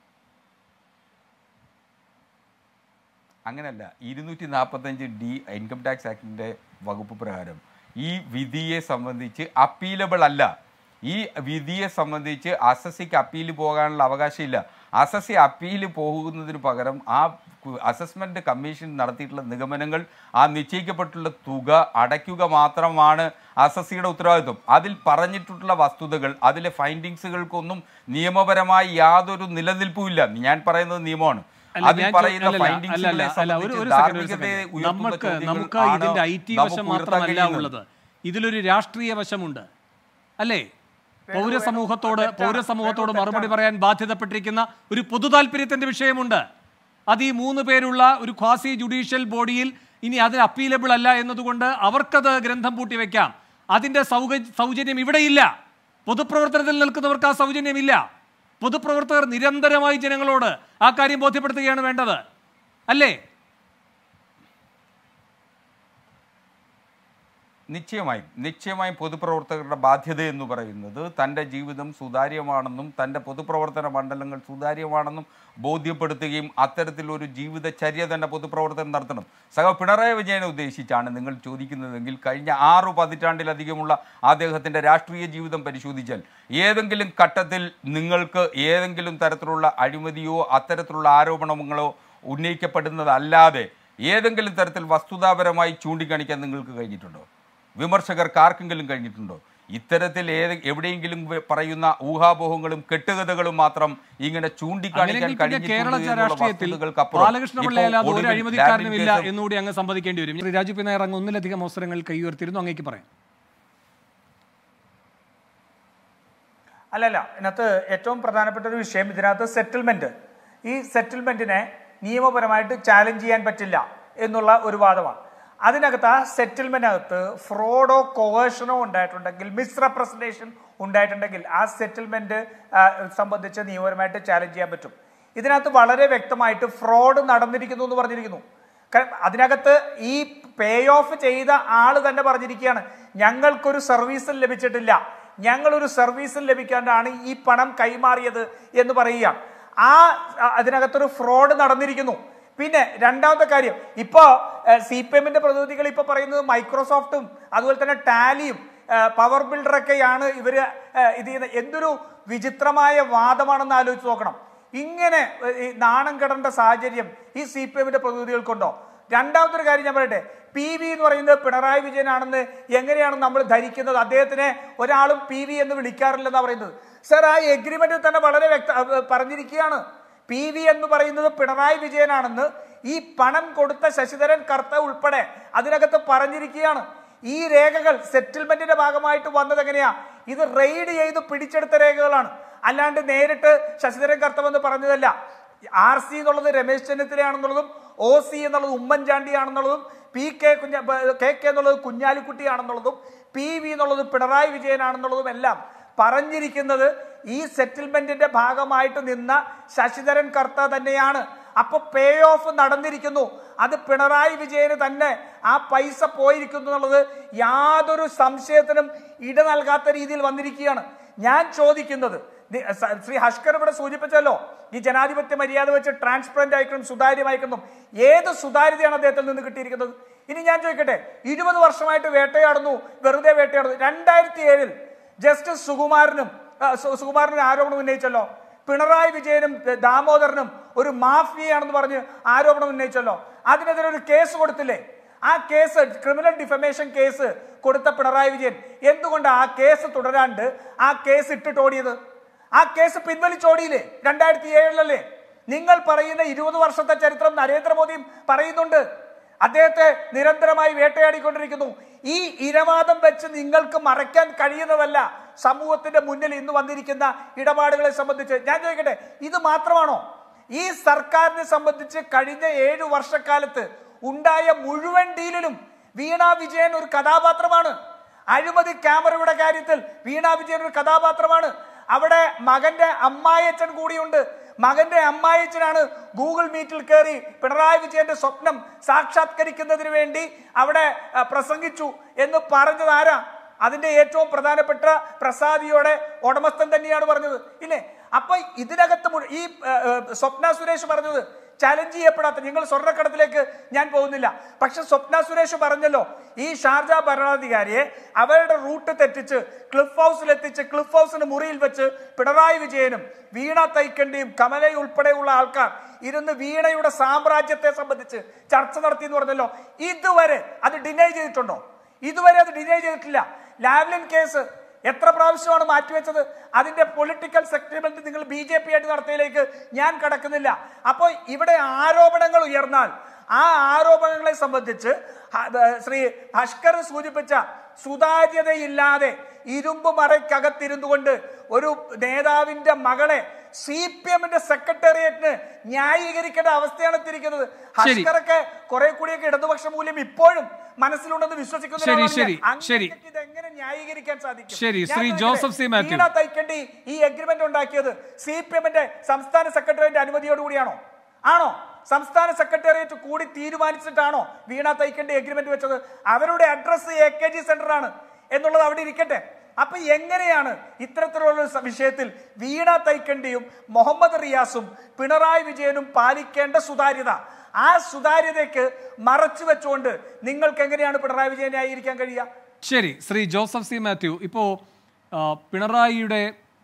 അങ്ങനല്ല ഇരുന്നൂറ്റി നാൽപ്പത്തഞ്ച് ഡി ഇൻകം ടാക്സ് ആക്ടിൻ്റെ വകുപ്പ് പ്രകാരം ഈ വിധിയെ സംബന്ധിച്ച് അപ്പീലബിൾ അല്ല ഈ വിധിയെ സംബന്ധിച്ച് അസസിക്ക് അപ്പീൽ പോകാനുള്ള അവകാശമില്ല അസസി അപ്പീൽ പോകുന്നതിന് പകരം ആ അസസ്മെന്റ് കമ്മീഷൻ നടത്തിയിട്ടുള്ള നിഗമനങ്ങൾ ആ നിശ്ചയിക്കപ്പെട്ടുള്ള തുക അടയ്ക്കുക മാത്രമാണ് അസസിയുടെ ഉത്തരവാദിത്വം അതിൽ പറഞ്ഞിട്ടുള്ള വസ്തുതകൾ അതിലെ ഫൈൻഡിങ്സുകൾക്കൊന്നും നിയമപരമായി യാതൊരു നിലനിൽപ്പുമില്ല ഞാൻ പറയുന്നത് നിയമമാണ് അല്ല, അതിൽ ഞാൻ ചോ- പറയുന്ന അല്ലല്ല, findings അല്ലല്ല, കളെ അല്ല, ഒരു- സംബന്ധിച്ച് ഒരു second, ഒരു ധാർമ്മികതയെ second. ഉയർത്തുന്ന നമുക്ക് ചോദ്യങ്ങൾ നമുക്ക് ആണ് ഇതിന്റെ ഐ ടി നമുക്ക് വശം ഉയർത്താൻ മാത്രമല്ല കഴിയുന്നത്. ഉള്ളത് ഇതിലൊരു രാഷ്ട്രീയ വശമുണ്ട് അല്ലേ പൗരസമൂഹത്തോട് പൗരസമൂഹത്തോട് മറുപടി പറയാൻ ബാധ്യതപ്പെട്ടിരിക്കുന്ന ഒരു പൊതു താല്പര്യത്തിന്റെ വിഷയമുണ്ട് അത് ഈ മൂന്ന് പേരുള്ള ഒരു ഖാസി ജുഡീഷ്യൽ ബോഡിയിൽ ഇനി അതിന് അപ്പീലബിൾ അല്ല എന്നതുകൊണ്ട് അവർക്കത് ഗ്രന്ഥം പൂട്ടി വെക്കാം അതിന്റെ സൗക സൗജന്യം ഇവിടെയില്ല പൊതുപ്രവർത്തനത്തിൽ നിൽക്കുന്നവർക്ക് ആ സൗജന്യമില്ല പൊതുപ്രവർത്തകർ നിരന്തരമായി ജനങ്ങളോട് ആ കാര്യം ബോധ്യപ്പെടുത്തുകയാണ് വേണ്ടത് അല്ലേ നിശ്ചയമായും നിശ്ചയമായും പൊതുപ്രവർത്തകരുടെ ബാധ്യത എന്ന് പറയുന്നത് തൻ്റെ ജീവിതം സുതാര്യമാണെന്നും തൻ്റെ പൊതുപ്രവർത്തന മണ്ഡലങ്ങൾ സുതാര്യമാണെന്നും ബോധ്യപ്പെടുത്തുകയും അത്തരത്തിലൊരു ജീവിതചര്യ തന്നെ പൊതുപ്രവർത്തനം നടത്തണം സഹ പിണറായി വിജയനെ ഉദ്ദേശിച്ചാണ് നിങ്ങൾ ചോദിക്കുന്നതെങ്കിൽ കഴിഞ്ഞ ആറു പതിറ്റാണ്ടിലധികമുള്ള അദ്ദേഹത്തിൻ്റെ രാഷ്ട്രീയ ജീവിതം പരിശോധിച്ചാൽ ഏതെങ്കിലും ഘട്ടത്തിൽ നിങ്ങൾക്ക് ഏതെങ്കിലും തരത്തിലുള്ള അഴിമതിയോ അത്തരത്തിലുള്ള ആരോപണങ്ങളോ ഉന്നയിക്കപ്പെടുന്നതല്ലാതെ ഏതെങ്കിലും തരത്തിൽ വസ്തുതാപരമായി ചൂണ്ടിക്കാണിക്കാൻ നിങ്ങൾക്ക് കഴിഞ്ഞിട്ടുണ്ടോ വിമർശകർക്ക് ആർക്കെങ്കിലും കഴിഞ്ഞിട്ടുണ്ടോ ഇത്തരത്തിൽ ഏത് എവിടെയെങ്കിലും വെ- പറയുന്ന ഊഹാപോഹങ്ങളും കെട്ടുകഥകളും മാത്രം ഇങ്ങനെ ചൂണ്ടിക്കാണിക്കാൻ അങ്ങനെയെങ്കിൽ പിന്നെ കഴിഞ്ഞിട്ടുണ്ട് കേരള എന്നുള്ള രാഷ്ട്രീയത്തിൽ വസ്തുതകൾക്കപ്പുറം ബാലകൃഷ്ണ ഇപ്പോൾ പിള്ളയല്ലാതെ ഒരു ഒടുവിൽ അഴിമതിക്കാരനുമില്ല ലാവ്ലിൻ കേസ് എന്നുകൂടി അങ്ങ് സമ്മതിക്കേണ്ടി വരും ശ്രീ രാജു പി നായർ അങ്ങ് ഒന്നിലധികം അവസരങ്ങൾ കൈയുയർത്തിയിരുന്നു അങ്ങേക്ക് പറയാം അല്ലല്ല ഇതിനകത്ത് ഏറ്റവും പ്രധാനപ്പെട്ട ഒരു വിഷയം ഇതിനകത്ത് സെറ്റിൽമെന്റ് ഈ സെറ്റിൽമെന്റിനെ നിയമപരമായിട്ട് ചാലഞ്ച് ചെയ്യാൻ പറ്റില്ല എന്നുള്ള ഒരു വാദമാണ് അതിനകത്ത് ആ സെറ്റിൽമെന്റിനകത്ത് ഫ്രോഡോ കൊവേഷനോ ഉണ്ടായിട്ടുണ്ടെങ്കിൽ മിസ്റെപ്രസന്റേഷൻ ഉണ്ടായിട്ടുണ്ടെങ്കിൽ ആ സെറ്റിൽമെന്റ് സംബന്ധിച്ച് നിയമപരമായിട്ട് ചാലഞ്ച് ചെയ്യാൻ പറ്റും ഇതിനകത്ത് വളരെ വ്യക്തമായിട്ട് ഫ്രോഡ് നടന്നിരിക്കുന്നു എന്ന് പറഞ്ഞിരിക്കുന്നു കാരണം അതിനകത്ത് ഈ പേ ഓഫ് ചെയ്ത ആള് തന്നെ പറഞ്ഞിരിക്കുകയാണ് ഞങ്ങൾക്കൊരു സർവീസും ലഭിച്ചിട്ടില്ല ഞങ്ങളൊരു സർവീസും ലഭിക്കാണ്ടാണ് ഈ പണം കൈമാറിയത് എന്ന് പറയുകയാണ് ആ അ- അതിനകത്തൊരു ഫ്രോഡ് നടന്നിരിക്കുന്നു പിന്നെ രണ്ടാമത്തെ കാര്യം ഇപ്പോ സി പി എമ്മിന്റെ പ്രതിനിധികൾ ഇപ്പൊ പറയുന്നത് മൈക്രോസോഫ്റ്റും അതുപോലെ തന്നെ ടാലിയും പവർ ബിൽഡറൊക്കെയാണ് ഇവര് ഏ, ഇത് ചെയ്യുന്ന എന്തൊരു വിചിത്രമായ വാദമാണെന്ന് ആലോചിച്ച് നോക്കണം ഇങ്ങനെ ഏ, ഈ നാണം കെടേണ്ട സാഹചര്യം ഈ സി പി എമ്മിന്റെ പ്രതിനിധികൾക്കുണ്ടോ രണ്ടാമത്തെ ഒരു കാര്യം ഞാൻ പറയട്ടെ പി വി എന്ന് പറയുന്നത് പിണറായി വിജയനാണെന്ന് എങ്ങനെയാണ് നമ്മൾ ധരിക്കുന്നത് അദ്ദേഹത്തിനെ ഒരാളും പി വി എന്ന് വിളിക്കാറില്ലെന്നാണ് പറയുന്നത് സർ ആ എഗ്രിമെന്റിൽ തന്നെ വളരെ വ്യക്ത അഹ് പറഞ്ഞിരിക്കുകയാണ് പി വി എന്ന് പറയുന്നത് പിണറായി വിജയനാണെന്ന് ഈ പണം കൊടുത്ത ശശിധരൻ കർത്ത ഉൾപ്പെടെ അതിനകത്ത് പറഞ്ഞിരിക്കുകയാണ് ഈ രേഖകൾ സെറ്റിൽമെന്റിന്റെ ഭാഗമായിട്ട് വന്നത് എങ്ങനെയാ ഇത് റെയ്ഡ് ചെയ്ത് പിടിച്ചെടുത്ത രേഖകളാണ് അല്ലാണ്ട് നേരിട്ട് ശശിധരൻ കർത്തവെന്ന് പറഞ്ഞതല്ല ആർ സി എന്നുള്ളത് രമേശ് ചെന്നിത്തലയാണെന്നുള്ളതും ഒ സി എന്നുള്ളത് ഉമ്മൻചാണ്ടി ആണെന്നുള്ളതും പി കെ കുഞ്ഞ ബ- കെ കെ എന്നുള്ളത് കുഞ്ഞാലിക്കുട്ടിയാണെന്നുള്ളതും പി വി എന്നുള്ളത് പിണറായി വിജയനാണെന്നുള്ളതും എല്ലാം പറഞ്ഞിരിക്കുന്നത് ഈ സെറ്റിൽമെന്റിന്റെ ഭാഗമായിട്ട് നിന്ന ശശിധരൻ കർത്ത തന്നെയാണ് അപ്പൊ പേ ഓഫ് നടന്നിരിക്കുന്നു അത് പിണറായി വിജയന് തന്നെ ആ പൈസ പോയിരിക്കുന്നു എന്നുള്ളത് യാതൊരു സംശയത്തിനും ഇട നൽകാത്ത രീതിയിൽ വന്നിരിക്കുകയാണ് ഞാൻ ചോദിക്കുന്നത് നി- സ- ശ്രീ ഹഷ്കർ ഇവിടെ സൂചിപ്പിച്ചല്ലോ ഈ ജനാധിപത്യ മര്യാദ വെച്ച് ട്രാൻസ്പെറന്റ് ആയിക്കണം സുതാര്യമായിക്കണം ഏത് സുതാര്യതയാണ് അദ്ദേഹത്തിൽ നിന്ന് കിട്ടിയിരിക്കുന്നത് ഇനി ഞാൻ ചോദിക്കട്ടെ ഇരുപത് വർഷമായിട്ട് വേട്ടയാടുന്നു വെറുതെ വേട്ടയാടുന്നു രണ്ടായിരത്തി ഏഴിൽ ജസ്റ്റിസ് സുകുമാരനും ആ, സു- സുകുമാരനും ആരോപണം ഉന്നയിച്ചല്ലോ പിണറായി വിജയനും ഏ, ദാമോദരനും ഒരു മാഫിയയാണെന്ന് പറഞ്ഞ് ആരോപണം ഉന്നയിച്ചല്ലോ അതിനെതിരെ ഒരു കേസ് കൊടുത്തില്ലേ ആ കേസ് ക്രിമിനൽ ഡിഫമേഷൻ കേസ് കൊടുത്ത പിണറായി വിജയൻ എന്തുകൊണ്ട് ആ കേസ് തുടരാണ്ട് ആ കേസ് ഇട്ടിട്ടോടിയത് ആ കേസ് പിൻവലിച്ചോടിയില്ലേ രണ്ടായിരത്തി ഏഴിലല്ലേ നിങ്ങൾ പറയുന്ന ഇരുപത് വർഷത്തെ ചരിത്രം നരേന്ദ്രമോദിയും പറയുന്നുണ്ട് അദ്ദേഹത്തെ നിരന്തരമായി വേട്ടയാടിക്കൊണ്ടിരിക്കുന്നു ഈ ഇരവാദം വെച്ച് നിങ്ങൾക്ക് മറയ്ക്കാൻ കഴിയുന്നതല്ല സമൂഹത്തിന്റെ മുന്നിൽ ഇന്ന് വന്നിരിക്കുന്ന ഇടപാടുകളെ സംബന്ധിച്ച് ഞാൻ ചോദിക്കട്ടെ ഇത് മാത്രമാണോ ഈ സർക്കാരിനെ സംബന്ധിച്ച് കഴിഞ്ഞ ഏഴു വർഷക്കാലത്ത് ഉണ്ടായ മുഴുവൻ ഡീലിലും വീണ വിജയൻ ഒരു കഥാപാത്രമാണ് അഴിമതി ക്യാമറയുടെ കാര്യത്തിൽ വീണ വിജയൻ ഒരു കഥാപാത്രമാണ് അവിടെ മകന്റെ അമ്മായച്ചൻ കൂടിയുണ്ട് മകന്റെ അമ്മായച്ചനാണ് ഗൂഗിൾ മീറ്റിൽ കയറി പിണറായി വിജയന്റെ സ്വപ്നം സാക്ഷാത്കരിക്കുന്നതിന് വേണ്ടി അവിടെ ആ, പ്രസംഗിച്ചു എന്ന് പറഞ്ഞത് ആരാ അതിന്റെ ഏറ്റവും പ്രധാനപ്പെട്ട പ്രസാദിയോടെ ഉടമസ്ഥൻ തന്നെയാണ് പറഞ്ഞത് ഇല്ലേ അപ്പൊ ഇതിനകത്ത് മുഴു- ഈ ആ, ആ, സ്വപ്ന സുരേഷ് പറഞ്ഞത് ചലഞ്ച് ചെയ്യപ്പെടാത്ത നിങ്ങൾ സ്വർണ്ണക്കടത്തിലേക്ക് ഞാൻ പോകുന്നില്ല പക്ഷെ സ്വപ്ന സുരേഷ് പറഞ്ഞല്ലോ ഈ ഷാർജ ഭരണാധികാരിയെ അവരുടെ റൂട്ട് തെറ്റിച്ച് ക്ലിഫ് ഹൗസിൽ എത്തിച്ച് ക്ലിഫ് ഹൗസിന് മുറിയിൽ വെച്ച് പിണറായി വിജയനും വീണ തൈക്കണ്ടിയും കമലയും ഉൾപ്പെടെയുള്ള ആൾക്കാർ ഇരുന്ന് വീണയുടെ സാമ്രാജ്യത്തെ സംബന്ധിച്ച് ചർച്ച നടത്തി എന്ന് പറഞ്ഞല്ലോ ഇതുവരെ അത് ഡിനൈ ചെയ്തിട്ടുണ്ടോ ഇതുവരെ അത് ഡിനൈ ചെയ്തിട്ടില്ല ലാവ്ലിൻ കേസ് എത്ര പ്രാവശ്യമാണ് മാറ്റിവെച്ചത് അതിന്റെ പൊളിറ്റിക്കൽ സെറ്റിൽമെന്റ് നിങ്ങൾ ബി ജെ പി ആയിട്ട് നടത്തിയതിലേക്ക് ഞാൻ കടക്കുന്നില്ല അപ്പോൾ ഇവിടെ ആരോപണങ്ങൾ ഉയർന്നാൽ ആ ആരോപണങ്ങളെ സംബന്ധിച്ച് ഹ- ഏർ ശ്രീ ഹഷ്കർ സൂചിപ്പിച്ച സുതാര്യതയില്ലാതെ ഇരുമ്പ് മറയ്ക്കകത്തിരുന്നു കൊണ്ട് ഒരു നേതാവിന്റെ മകളെ സി പി എമ്മിന്റെ സെക്രട്ടേറിയറ്റിന് ന്യായീകരിക്കേണ്ട അവസ്ഥയാണ് എത്തിയിരിക്കുന്നത് ശരി. ഹഷ്കറൊക്കെ കുറെ കൂടിയൊക്കെ ഇടതുപക്ഷ മൂല്യം ഇപ്പോഴും മനസ്സിലുണ്ടെന്ന് വിശ്വസിക്കുന്ന ശരി, ഒരാളാണ് ഞാൻ. ശരി, ശരി. അങ്ങേക്ക് ഇതെങ്ങനെ ന്യായീകരിക്കാൻ സാധിക്കും ശരി, ഞാൻ ശ്രീ ചോദിക്കട്ടെ, ജോസഫ് സി മാത്യു. വീണ തൈക്കണ്ടി ഈ എഗ്രിമെന്റ് ഉണ്ടാക്കിയത് സി പി എമ്മിന്റെ സംസ്ഥാന സെക്രട്ടേറിയറ്റ് അനുമതിയോട് കൂടിയാണോ ആണോ സംസ്ഥാന സെക്രട്ടേറിയറ്റ് കൂടി തീരുമാനിച്ചിട്ടാണോ വീണ തൈക്കണ്ടി എഗ്രിമെന്റ് വെച്ചത് അവരുടെ address A K G centre ആണ് എന്നുള്ളത് അവിടെ ഇരിക്കട്ടെ അപ്പൊ എങ്ങനെയാണ് ഇത്തരത്തിലുള്ള ഒരു സ- വിഷയത്തിൽ വീണ തൈക്കണ്ടിയും മുഹമ്മദ് റിയാസും പിണറായി വിജയനും പാലിക്കേണ്ട സുതാര്യത ആ സുതാര്യതയ്ക്ക് മറച്ചു വെച്ചുകൊണ്ട് നിങ്ങൾക്ക് എങ്ങനെയാണ് പിണറായി വിജയനെ ആയിരിക്കാൻ കഴിയുക ശരി ശ്രീ ജോസഫ് സി മാത്യു ഇപ്പോൾ പിണറായിയുടെ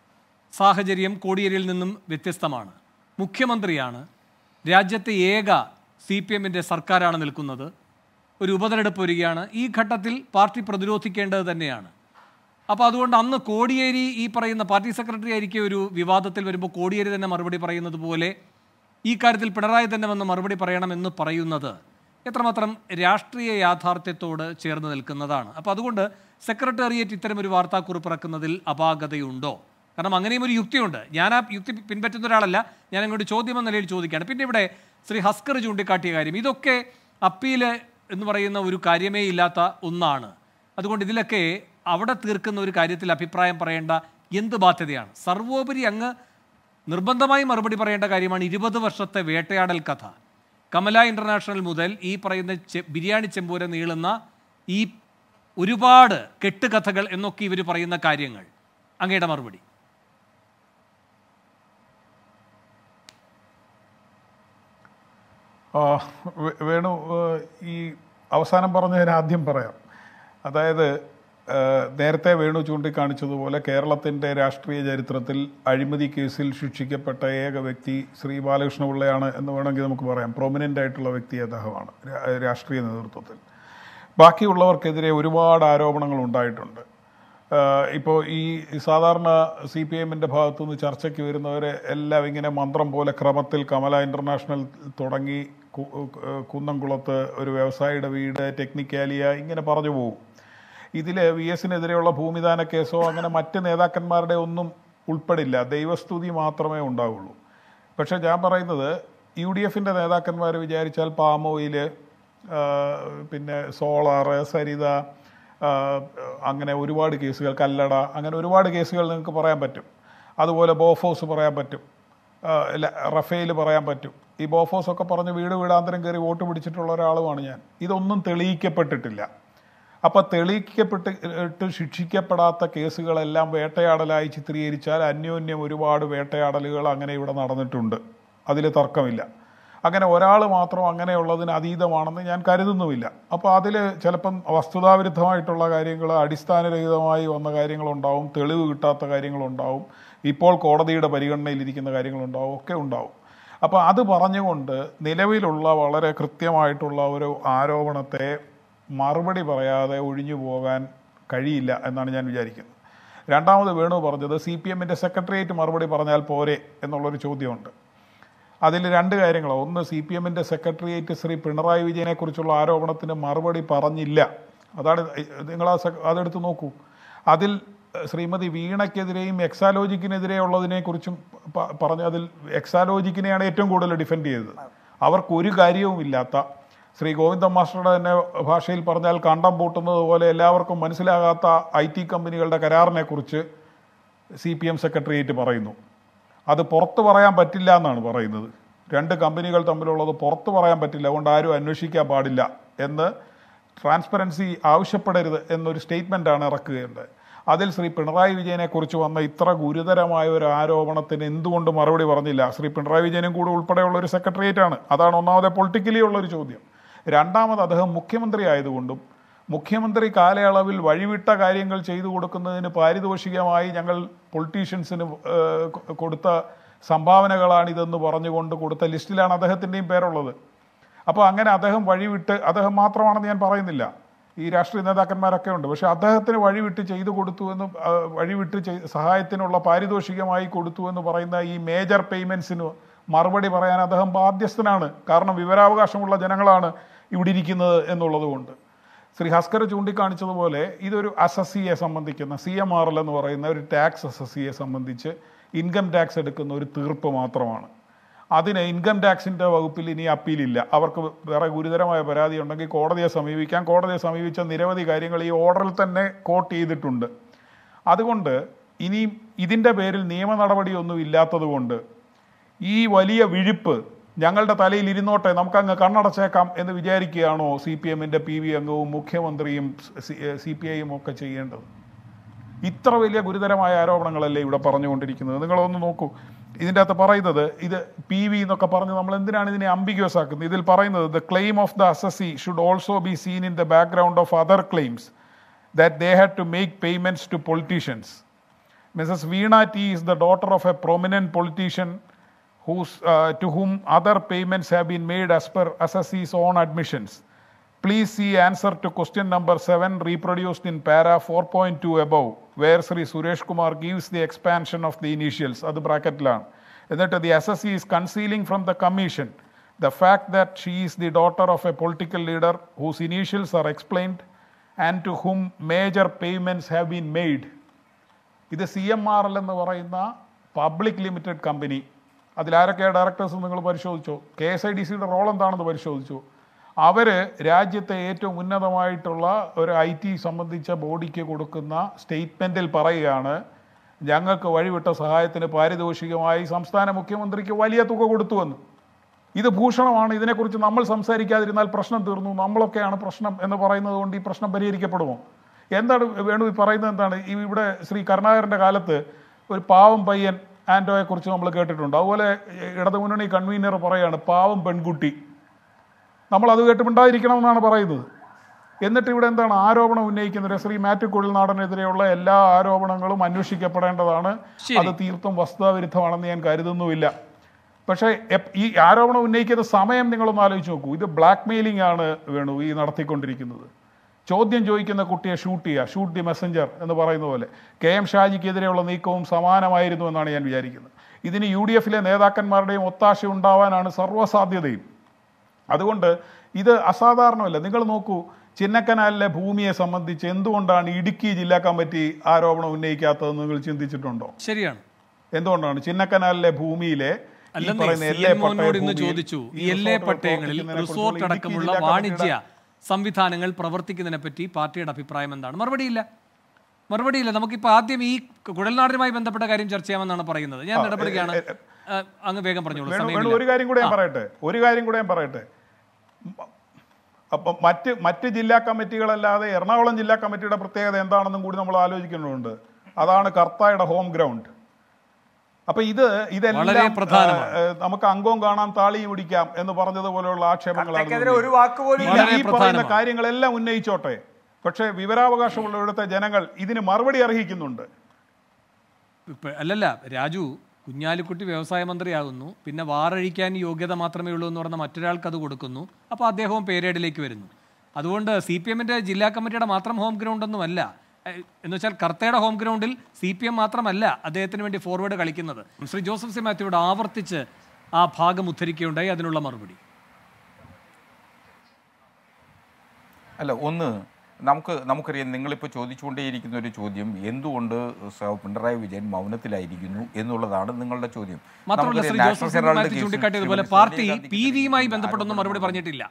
സാഹചര്യം കോടിയേരിയിൽ നിന്നും വ്യത്യസ്തമാണ് മുഖ്യമന്ത്രിയാണ് രാജ്യത്തെ ഏക സി പി എമ്മിൻ്റെ സർക്കാരാണ് നിൽക്കുന്നത് ഒരു ഉപതെരഞ്ഞെടുപ്പ് വരികയാണ് ഈ ഘട്ടത്തിൽ പാർട്ടി പ്രതിരോധിക്കേണ്ടത് തന്നെയാണ് അപ്പോൾ അതുകൊണ്ട് അന്ന് കോടിയേരി ഈ പറയുന്ന പാർട്ടി സെക്രട്ടറി ആയിരിക്കും ഒരു വിവാദത്തിൽ വരുമ്പോൾ കോടിയേരി തന്നെ മറുപടി പറയുന്നത് പോലെ ഈ കാര്യത്തിൽ പിണറായി തന്നെ വന്ന് മറുപടി പറയണമെന്ന് പറയുന്നത് എത്രമാത്രം രാഷ്ട്രീയ യാഥാർത്ഥ്യത്തോട് ചേർന്ന് നിൽക്കുന്നതാണ് അപ്പോൾ അതുകൊണ്ട് സെക്രട്ടേറിയറ്റ് ഇത്തരം ഒരു വാർത്താക്കുറിപ്പ് ഇറക്കുന്നതിൽ അപാകതയുണ്ടോ കാരണം അങ്ങനെയും ഒരു യുക്തിയുണ്ട് ഞാൻ ആ യുക്തി പിൻപറ്റുന്ന ഒരാളല്ല ഞാൻ അങ്ങോട്ട് ചോദ്യം എന്ന നിലയിൽ ചോദിക്കുകയാണ് പിന്നെ ഇവിടെ ശ്രീ ഹസ്കർ ചൂണ്ടിക്കാട്ടിയ കാര്യം ഇതൊക്കെ അപ്പീല് എന്ന് പറയുന്ന ഒരു കാര്യമേ ഇല്ലാത്ത ഒന്നാണ് അതുകൊണ്ട് ഇതിലൊക്കെ അവിടെ തീർക്കുന്ന ഒരു കാര്യത്തിൽ അഭിപ്രായം പറയേണ്ട എന്ത് ബാധ്യതയാണ് സർവോപരി അങ്ങ് നിർബന്ധമായി മറുപടി പറയേണ്ട കാര്യമാണ് ഇരുപത് വർഷത്തെ വേട്ടയാടൽ കഥ കമല ഇന്റർനാഷണൽ മുതൽ ഈ പറയുന്ന ചെ- ബിരിയാണി ചെമ്പൂര നീളുന്ന ഈ ഒരുപാട് കെട്ടുകഥകൾ എന്നൊക്കെ ഇവർ പറയുന്ന കാര്യങ്ങൾ അങ്ങയുടെ മറുപടി ആ, വേ- വേണു ഏഹ്, ഈ അവസാനം പറഞ്ഞതിന് ആദ്യം പറയാം അതായത് ഏഹ്, നേരത്തെ വേണു ചൂണ്ടിക്കാണിച്ചതുപോലെ കേരളത്തിൻ്റെ രാഷ്ട്രീയ ചരിത്രത്തിൽ അഴിമതി കേസിൽ ശിക്ഷിക്കപ്പെട്ട ഏക വ്യക്തി ശ്രീ ബാലകൃഷ്ണപിള്ളയാണ് എന്ന് വേണമെങ്കിൽ നമുക്ക് പറയാം പ്രൊമിനൻ്റ് ആയിട്ടുള്ള വ്യക്തി അദ്ദേഹമാണ് രാ- രാഷ്ട്രീയ നേതൃത്വത്തിൽ ബാക്കിയുള്ളവർക്കെതിരെ ഒരുപാട് ആരോപണങ്ങൾ ഉണ്ടായിട്ടുണ്ട് ഇപ്പോൾ ഈ സാധാരണ സി പി എമ്മിൻ്റെ ഭാഗത്തുനിന്ന് ചർച്ചയ്ക്ക് വരുന്നവരെ എല്ലാം ഇങ്ങനെ മന്ത്രം പോലെ ക്രമത്തിൽ കമല ഇൻ്റർനാഷണൽ തുടങ്ങി കു- ഏഹ് കുന്നംകുളത്ത് ഒരു വ്യവസായിയുടെ വീട് ടെക്നിക്കാലിയ ഇങ്ങനെ പറഞ്ഞു പോകും ഇതിൽ വി എസിനെതിരെയുള്ള ഭൂമിദാന കേസോ അങ്ങനെ മറ്റ് നേതാക്കന്മാരുടെ ഒന്നും ഉൾപ്പെടില്ല ദൈവസ്തുതി മാത്രമേ ഉണ്ടാവുള്ളൂ പക്ഷേ ഞാൻ പറയുന്നത് യു ഡി എഫിൻ്റെ നേതാക്കന്മാർ വിചാരിച്ചാൽ പാം ഓയിൽ ആ, പിന്നെ സോളാറ് സരിത ആ, അങ്ങനെ ഒരുപാട് കേസുകൾ കല്ലട അങ്ങനെ ഒരുപാട് കേസുകൾ നിങ്ങൾക്ക് പറയാൻ പറ്റും അതുപോലെ ബോഫോസ് പറയാൻ പറ്റും ആ, ല- റഫേൽ പറയാൻ പറ്റും ഈ ബോഫോസ് ഒക്കെ പറഞ്ഞ് വീട് വീടാന്തരം കയറി വോട്ട് പിടിച്ചിട്ടുള്ള ഒരാളുമാണ് ഞാൻ ഇതൊന്നും തെളിയിക്കപ്പെട്ടിട്ടില്ല അപ്പൊ തെളിയിക്കപ്പെട്ട് ഇട്ട് ശിക്ഷിക്കപ്പെടാത്ത കേസുകളെല്ലാം വേട്ടയാടലായി ചിത്രീകരിച്ചാൽ അന്യോന്യം ഒരുപാട് വേട്ടയാടലുകൾ അങ്ങനെ ഇവിടെ നടന്നിട്ടുണ്ട് അതിൽ തർക്കമില്ല അങ്ങനെ ഒരാൾ മാത്രം അങ്ങനെയുള്ളതിന് അതീതമാണെന്ന് ഞാൻ കരുതുന്നുമില്ല അപ്പോൾ അതിൽ ചിലപ്പം വസ്തുതാവിരുദ്ധമായിട്ടുള്ള കാര്യങ്ങൾ അടിസ്ഥാനരഹിതമായി വന്ന കാര്യങ്ങളുണ്ടാവും തെളിവ് കിട്ടാത്ത കാര്യങ്ങളുണ്ടാവും ഇപ്പോൾ കോടതിയുടെ പരിഗണനയിലിരിക്കുന്ന കാര്യങ്ങളുണ്ടാവും ഒക്കെ ഉണ്ടാവും അപ്പോൾ അത് പറഞ്ഞുകൊണ്ട് നിലവിലുള്ള വളരെ കൃത്യമായിട്ടുള്ള ഒരു ആരോപണത്തെ മറുപടി പറയാതെ ഒഴിഞ്ഞു പോകാൻ കഴിയില്ല എന്നാണ് ഞാൻ വിചാരിക്കുന്നത് രണ്ടാമത് വേണു പറഞ്ഞത് സി പി എമ്മിൻ്റെ സെക്രട്ടേറിയറ്റ് മറുപടി പറഞ്ഞാൽ പോരെ എന്നുള്ളൊരു ചോദ്യമുണ്ട് അതിൽ രണ്ട് കാര്യങ്ങളാണ് ഒന്ന് സി പി എമ്മിൻ്റെ സെക്രട്ടേറിയറ്റ് ശ്രീ പിണറായി വിജയനെക്കുറിച്ചുള്ള ആരോപണത്തിന് മറുപടി പറഞ്ഞില്ല അതാണ് നിങ്ങൾ ആ സെ- അതെടുത്ത് നോക്കൂ അതിൽ ശ്രീമതി വീണയ്ക്കെതിരെയും എക്സാലോജിക്കിനെതിരെ ഉള്ളതിനെക്കുറിച്ചും പ- പറഞ്ഞ അതിൽ എക്സാലോജിക്കിനെയാണ് ഏറ്റവും കൂടുതൽ ഡിഫെൻഡ് ചെയ്തത് അവർക്ക് ഒരു കാര്യവുമില്ലാത്ത ശ്രീ ഗോവിന്ദ മാസ്റ്ററുടെ തന്നെ ഭാഷയിൽ പറഞ്ഞാൽ കണ്ടം പൂട്ടുന്നത് പോലെ എല്ലാവർക്കും മനസ്സിലാകാത്ത ഐ ടി കമ്പനികളുടെ കരാറിനെ കുറിച്ച് സി പി എം സെക്രട്ടേറിയറ്റ് പറയുന്നു അത് പുറത്ത് പറയാൻ പറ്റില്ല എന്നാണ് പറയുന്നത് രണ്ട് കമ്പനികൾ തമ്മിലുള്ളത് പുറത്ത് പറയാൻ പറ്റില്ല അതുകൊണ്ട് ആരും അന്വേഷിക്കാൻ പാടില്ല എന്ന് ട്രാൻസ്പെറൻസി ആവശ്യപ്പെടരുത് എന്നൊരു സ്റ്റേറ്റ്മെൻ്റാണ് ഇറക്കുകയുണ്ടായത് അതിൽ ശ്രീ പിണറായി വിജയനെ കുറിച്ച് വന്ന ഇത്ര ഗുരുതരമായ ഒരു ആരോപണത്തിന് എന്തുകൊണ്ട് മറുപടി പറഞ്ഞില്ല ശ്രീ പിണറായി വിജയനും കൂടെ ഉൾപ്പെടെയുള്ള ഒരു സെക്രട്ടേറിയറ്റ് ആണ് അതാണ് ഒന്നാമതെ പൊളിറ്റിക്കലി ഉള്ള ഒരു ചോദ്യം രണ്ടാമത് അദ്ദേഹം മുഖ്യമന്ത്രി ആയതുകൊണ്ടും മുഖ്യമന്ത്രി കാലയളവിൽ വഴിവിട്ട കാര്യങ്ങൾ ചെയ്തു കൊടുക്കുന്നതിന് പാരിതോഷികമായി ഞങ്ങൾ പൊളിറ്റീഷ്യൻസിന് ഏഹ്, കൊ- കൊടുത്ത സംഭാവനകളാണിതെന്ന് പറഞ്ഞുകൊണ്ട് കൊടുത്ത ലിസ്റ്റിലാണ് അദ്ദേഹത്തിൻ്റെയും പേരുള്ളത് അപ്പോൾ അങ്ങനെ അദ്ദേഹം വഴിവിട്ട് അദ്ദേഹം മാത്രമാണെന്ന് ഞാൻ പറയുന്നില്ല ഈ രാഷ്ട്രീയ നേതാക്കന്മാരൊക്കെ ഉണ്ട് പക്ഷെ അദ്ദേഹത്തിന് വഴിവിട്ട് ചെയ്തു കൊടുത്തു എന്ന് ആ, വഴിവിട്ട് ചെയ്- സഹായത്തിനുള്ള പാരിതോഷികമായി കൊടുത്തു എന്ന് പറയുന്ന ഈ മേജർ പേയ്മെൻറ്റ്സിന് മറുപടി പറയാൻ അദ്ദേഹം ബാധ്യസ്ഥനാണ് കാരണം വിവരാവകാശമുള്ള ജനങ്ങളാണ് ഇവിടെ ഇരിക്കുന്നത് എന്നുള്ളത് കൊണ്ട് ശ്രീ ഹസ്കർ ചൂണ്ടിക്കാണിച്ചതുപോലെ ഇതൊരു അസസിയെ സംബന്ധിക്കുന്ന സി എം ആർ എൽ എന്ന് പറയുന്ന ഒരു ടാക്സ് അസസിയെ സംബന്ധിച്ച് ഇൻകം ടാക്സ് എടുക്കുന്ന ഒരു തീർപ്പ് മാത്രമാണ് അതിന് ഇൻകം ടാക്സിൻ്റെ വകുപ്പിൽ ഇനി അപ്പീലില്ല അവർക്ക് വേറെ ഗുരുതരമായ പരാതി ഉണ്ടെങ്കിൽ കോടതിയെ സമീപിക്കാം കോടതിയെ സമീപിച്ച നിരവധി കാര്യങ്ങൾ ഈ ഓർഡറിൽ തന്നെ കോട്ട് ചെയ്തിട്ടുണ്ട് അതുകൊണ്ട് ഇനി ഇതിൻ്റെ പേരിൽ നിയമ നടപടിയൊന്നും ഇല്ലാത്തത് കൊണ്ട് ഈ വലിയ വിഴുപ്പ് ഞങ്ങളുടെ തലയിൽ ഇരുന്നോട്ടെ നമുക്കങ്ങ് കണ്ണടച്ചേക്കാം എന്ന് വിചാരിക്കുകയാണോ സി പി എമ്മിൻ്റെ പി വി അംഗവും മുഖ്യമന്ത്രിയും സി പി ഐയും ഒക്കെ ചെയ്യേണ്ടത് ഇത്ര വലിയ ഗുരുതരമായ ആരോപണങ്ങളല്ലേ ഇവിടെ പറഞ്ഞുകൊണ്ടിരിക്കുന്നത് നിങ്ങളൊന്ന് നോക്കൂ ഇതിൻ്റെ അകത്ത് പറയുന്നത് ഇത് പി വി എന്നൊക്കെ പറഞ്ഞ് നമ്മൾ എന്തിനാണ് ഇതിനെ അംബിഗ്യസ് ആക്കുന്നത് ഇതിൽ പറയുന്നത് the claim of the assessee should also be seen in the background of other claims that they had to make payments to politicians Mrs. Veena T is the daughter of a prominent politician whose, uh, to whom other payments have been made as per SSC's own admissions. Please see answer to question number 7 reproduced in para 4.2 above, where Sri Suresh Kumar gives the expansion of the initials. അത് ബ്രാക്കറ്റിലാണ് എന്നിട്ട് the SSC is concealing from the commission the fact that she is the daughter of a political leader whose initials are explained and to whom major payments have been made. ഇത് C M R L എന്ന് പറയുന്ന public limited company അതിലാരൊക്കെയാണ് directors നിങ്ങൾ പരിശോധിച്ചോ K S I D സിയുടെ role എന്താണെന്ന് പരിശോധിച്ചു അവർ രാജ്യത്തെ ഏറ്റവും ഉന്നതമായിട്ടുള്ള ഒരു ഐ ടി സംബന്ധിച്ച ബോഡിക്ക് കൊടുക്കുന്ന സ്റ്റേറ്റ്മെൻറ്റിൽ പറയുകയാണ് ഞങ്ങൾക്ക് വഴിവിട്ട സഹായത്തിന് പാരിതോഷികമായി സംസ്ഥാന മുഖ്യമന്ത്രിക്ക് വലിയ തുക കൊടുത്തുവെന്ന് ഇത് ഭൂഷണമാണ് ഇതിനെക്കുറിച്ച് നമ്മൾ സംസാരിക്കാതിരുന്നാൽ പ്രശ്നം തീർന്നു നമ്മളൊക്കെയാണ് പ്രശ്നം എന്ന് പറയുന്നത് കൊണ്ട് ഈ പ്രശ്നം പരിഹരിക്കപ്പെടുമോ എന്താണ് വേണു ഈ പറയുന്നത് എന്താണ് ഈ ഇവിടെ ശ്രീ കരുണാകരൻ്റെ കാലത്ത് ഒരു പാവം പയ്യൻ ആൻറ്റോയെക്കുറിച്ച് നമ്മൾ കേട്ടിട്ടുണ്ട് അതുപോലെ ഇടതുമുന്നണി കൺവീനർ പറയാണ് പാവം പെൺകുട്ടി നമ്മൾ അത് കേട്ട് മിണ്ടാതിരിക്കണമെന്നാണ് പറയുന്നത് എന്നിട്ട് ഇവിടെ എന്താണ് ആരോപണം ഉന്നയിക്കുന്നത് ശ്രീ മാത്യു കുഴൽനാടനെതിരെയുള്ള എല്ലാ ആരോപണങ്ങളും അന്വേഷിക്കപ്പെടേണ്ടതാണ് അത് തീർത്തും വസ്തുതാവിരുദ്ധമാണെന്ന് ഞാൻ കരുതുന്നുമില്ല പക്ഷേ എപ്- ഈ ആരോപണം ഉന്നയിക്കുന്ന സമയം നിങ്ങളൊന്ന് ആലോചിച്ച് നോക്കൂ ഇത് ബ്ലാക്ക് മെയിലിംഗ് ആണ് വേണു ഈ നടത്തിക്കൊണ്ടിരിക്കുന്നത് ചോദ്യം ചോദിക്കുന്ന കുട്ടിയെ ഷൂട്ട് ചെയ്യുക ഷൂട്ട് ദി മെസ്സഞ്ചർ എന്ന് പറയുന്ന പോലെ കെ എം ഷാജിക്കെതിരെയുള്ള നീക്കവും സമാനമായിരുന്നു എന്നാണ് ഞാൻ വിചാരിക്കുന്നത് ഇതിന് യു ഡി എഫിലെ നേതാക്കന്മാരുടെയും ഒത്താശ ഉണ്ടാവാനാണ് സർവ്വസാധ്യതയും അതുകൊണ്ട് ഇത് അസാധാരണമല്ല നിങ്ങൾ നോക്കൂ ചിന്നക്കനാലിലെ ഭൂമിയെ സംബന്ധിച്ച് എന്തുകൊണ്ടാണ് ഇടുക്കി ജില്ലാ കമ്മിറ്റി ആരോപണം ഉന്നയിക്കാത്തതെന്ന് നിങ്ങൾ ചിന്തിച്ചിട്ടുണ്ടോ ശരിയാണ് എന്തുകൊണ്ടാണ് ചിന്നക്കനാലിലെ ഭൂമിയിലെ ഈ അല്ലെന്നേ പറയുന്ന സി എൽ എ എൻ മോഹനോട് ഇന്ന് പട്ടയ ചോദിച്ചു ഭൂമിയിൽ ഈ എൽ എ റിസോർട്ടുകൾ പട്ടയങ്ങളിൽ പ്രവർത്തിക്കുന്നതിനെ റിസോർട്ട് കുറിച്ചുള്ള അടക്കമുള്ള ഇടുക്കി ജില്ലാ വാണിജ്യ കമ്മിറ്റിയുടെ സംവിധാനങ്ങൾ പ്രവർത്തിക്കുന്നതിനെ പറ്റി പാർട്ടിയുടെ അഭിപ്രായം എന്താണ് മറുപടിയില്ല മറുപടിയില്ല നമുക്കിപ്പോൾ ആദ്യം ഈ കുഴൽനാടിനുമായി ബന്ധപ്പെട്ട കാര്യം ചർച്ച ചെയ്യാമെന്നാണ് പറയുന്നത് ഞാൻ ഇടപെടുകയാണ് ആ, അങ്ങ് വേഗം പറഞ്ഞോളൂ വേണു വേണു സമയമില്ല ഒരു കാര്യം കൂടെ ഞാൻ പറയട്ടെ ഒരു കാര്യം കൂടെ ഞാൻ പറയട്ടെ മ- അപ്പം മറ്റ് മറ്റ് ജില്ലാ കമ്മിറ്റികളല്ലാതെ എറണാകുളം ജില്ലാ കമ്മിറ്റിയുടെ പ്രത്യേകത എന്താണെന്നും കൂടി നമ്മൾ ആലോചിക്കുന്നുണ്ട് അതാണ് കർത്തായുടെ ഹോം ഗ്രൗണ്ട് അപ്പൊ ഇത് വളരെ ഇതെല്ലാം പ്രധാനമാണ്. ആ, ആ, നമുക്ക് അംഗവും കാണാം താളിയും പിടിക്കാം എന്ന് പറഞ്ഞതുപോലെയുള്ള ആക്ഷേപങ്ങളാണ് കർത്തയ്ക്കെതിരെ ഒരു വാക്ക് പോലും ഈ- ഇല്ല. വളരെ ഈ പറയുന്ന പ്രധാനമാണ്. കാര്യങ്ങളെല്ലാം ഉന്നയിച്ചോട്ടെ പക്ഷേ വിവരാവകാശമുള്ള ഇവിടുത്തെ ജനങ്ങൾ ഇതിന് മറുപടി അർഹിക്കുന്നുണ്ട് ഇപ്പൊ അല്ലല്ല രാജു കുഞ്ഞാലിക്കുട്ടി വ്യവസായ മന്ത്രിയാകുന്നു പിന്നെ വാറഴിക്കാൻ യോഗ്യത മാത്രമേ ഉള്ളൂ എന്ന് പറഞ്ഞ മറ്റൊരാൾക്ക് അത് കൊടുക്കുന്നു അപ്പോൾ അദ്ദേഹവും പേരേഡിലേക്ക് വരുന്നു അതുകൊണ്ട് സി പി എമ്മിൻ്റെ ജില്ലാ കമ്മിറ്റിയുടെ മാത്രം ഹോം ഗ്രൗണ്ടൊന്നുമല്ല ഏഹ്, എന്ന് വെച്ചാൽ കർത്തയുടെ ഹോം ഗ്രൗണ്ടിൽ സി പി എം മാത്രമല്ല അദ്ദേഹത്തിന് വേണ്ടി ഫോർവേഡ് കളിക്കുന്നത് ശ്രീ ജോസഫ് സി മാത്യുவோട് ആവർത്തിച്ച് ആ ഭാഗം ഉദ്ധരിക്കുകയുണ്ടായി അതിനുള്ള മറുപടി അല്ല ഒന്ന് നമുക്ക് നമുക്കറിയാം നിങ്ങളിപ്പോൾ ചോദിച്ചുകൊണ്ടേയിരിക്കുന്ന ഒരു ചോദ്യം എന്തുകൊണ്ട് സ- പിണറായി വിജയൻ മൗനത്തിലായിരിക്കുന്നു എന്നുള്ളതാണ് നിങ്ങളുടെ ചോദ്യം മാത്രമല്ല നമുക്കറിയാം ശ്രീ നാഷണൽ ജോസഫ് സി ഹെറാൾഡ് മാത്യു കേസിൽ ചൂണ്ടിക്കാട്ടിയതുപോലെ ശ്രീമതി പാർട്ടി സോണിയ ഗാന്ധിക്ക് പി വിയുമായി എതിരെ ബന്ധപ്പെട്ടൊന്നും മറുപടി ആരോപണം പറഞ്ഞിട്ടില്ല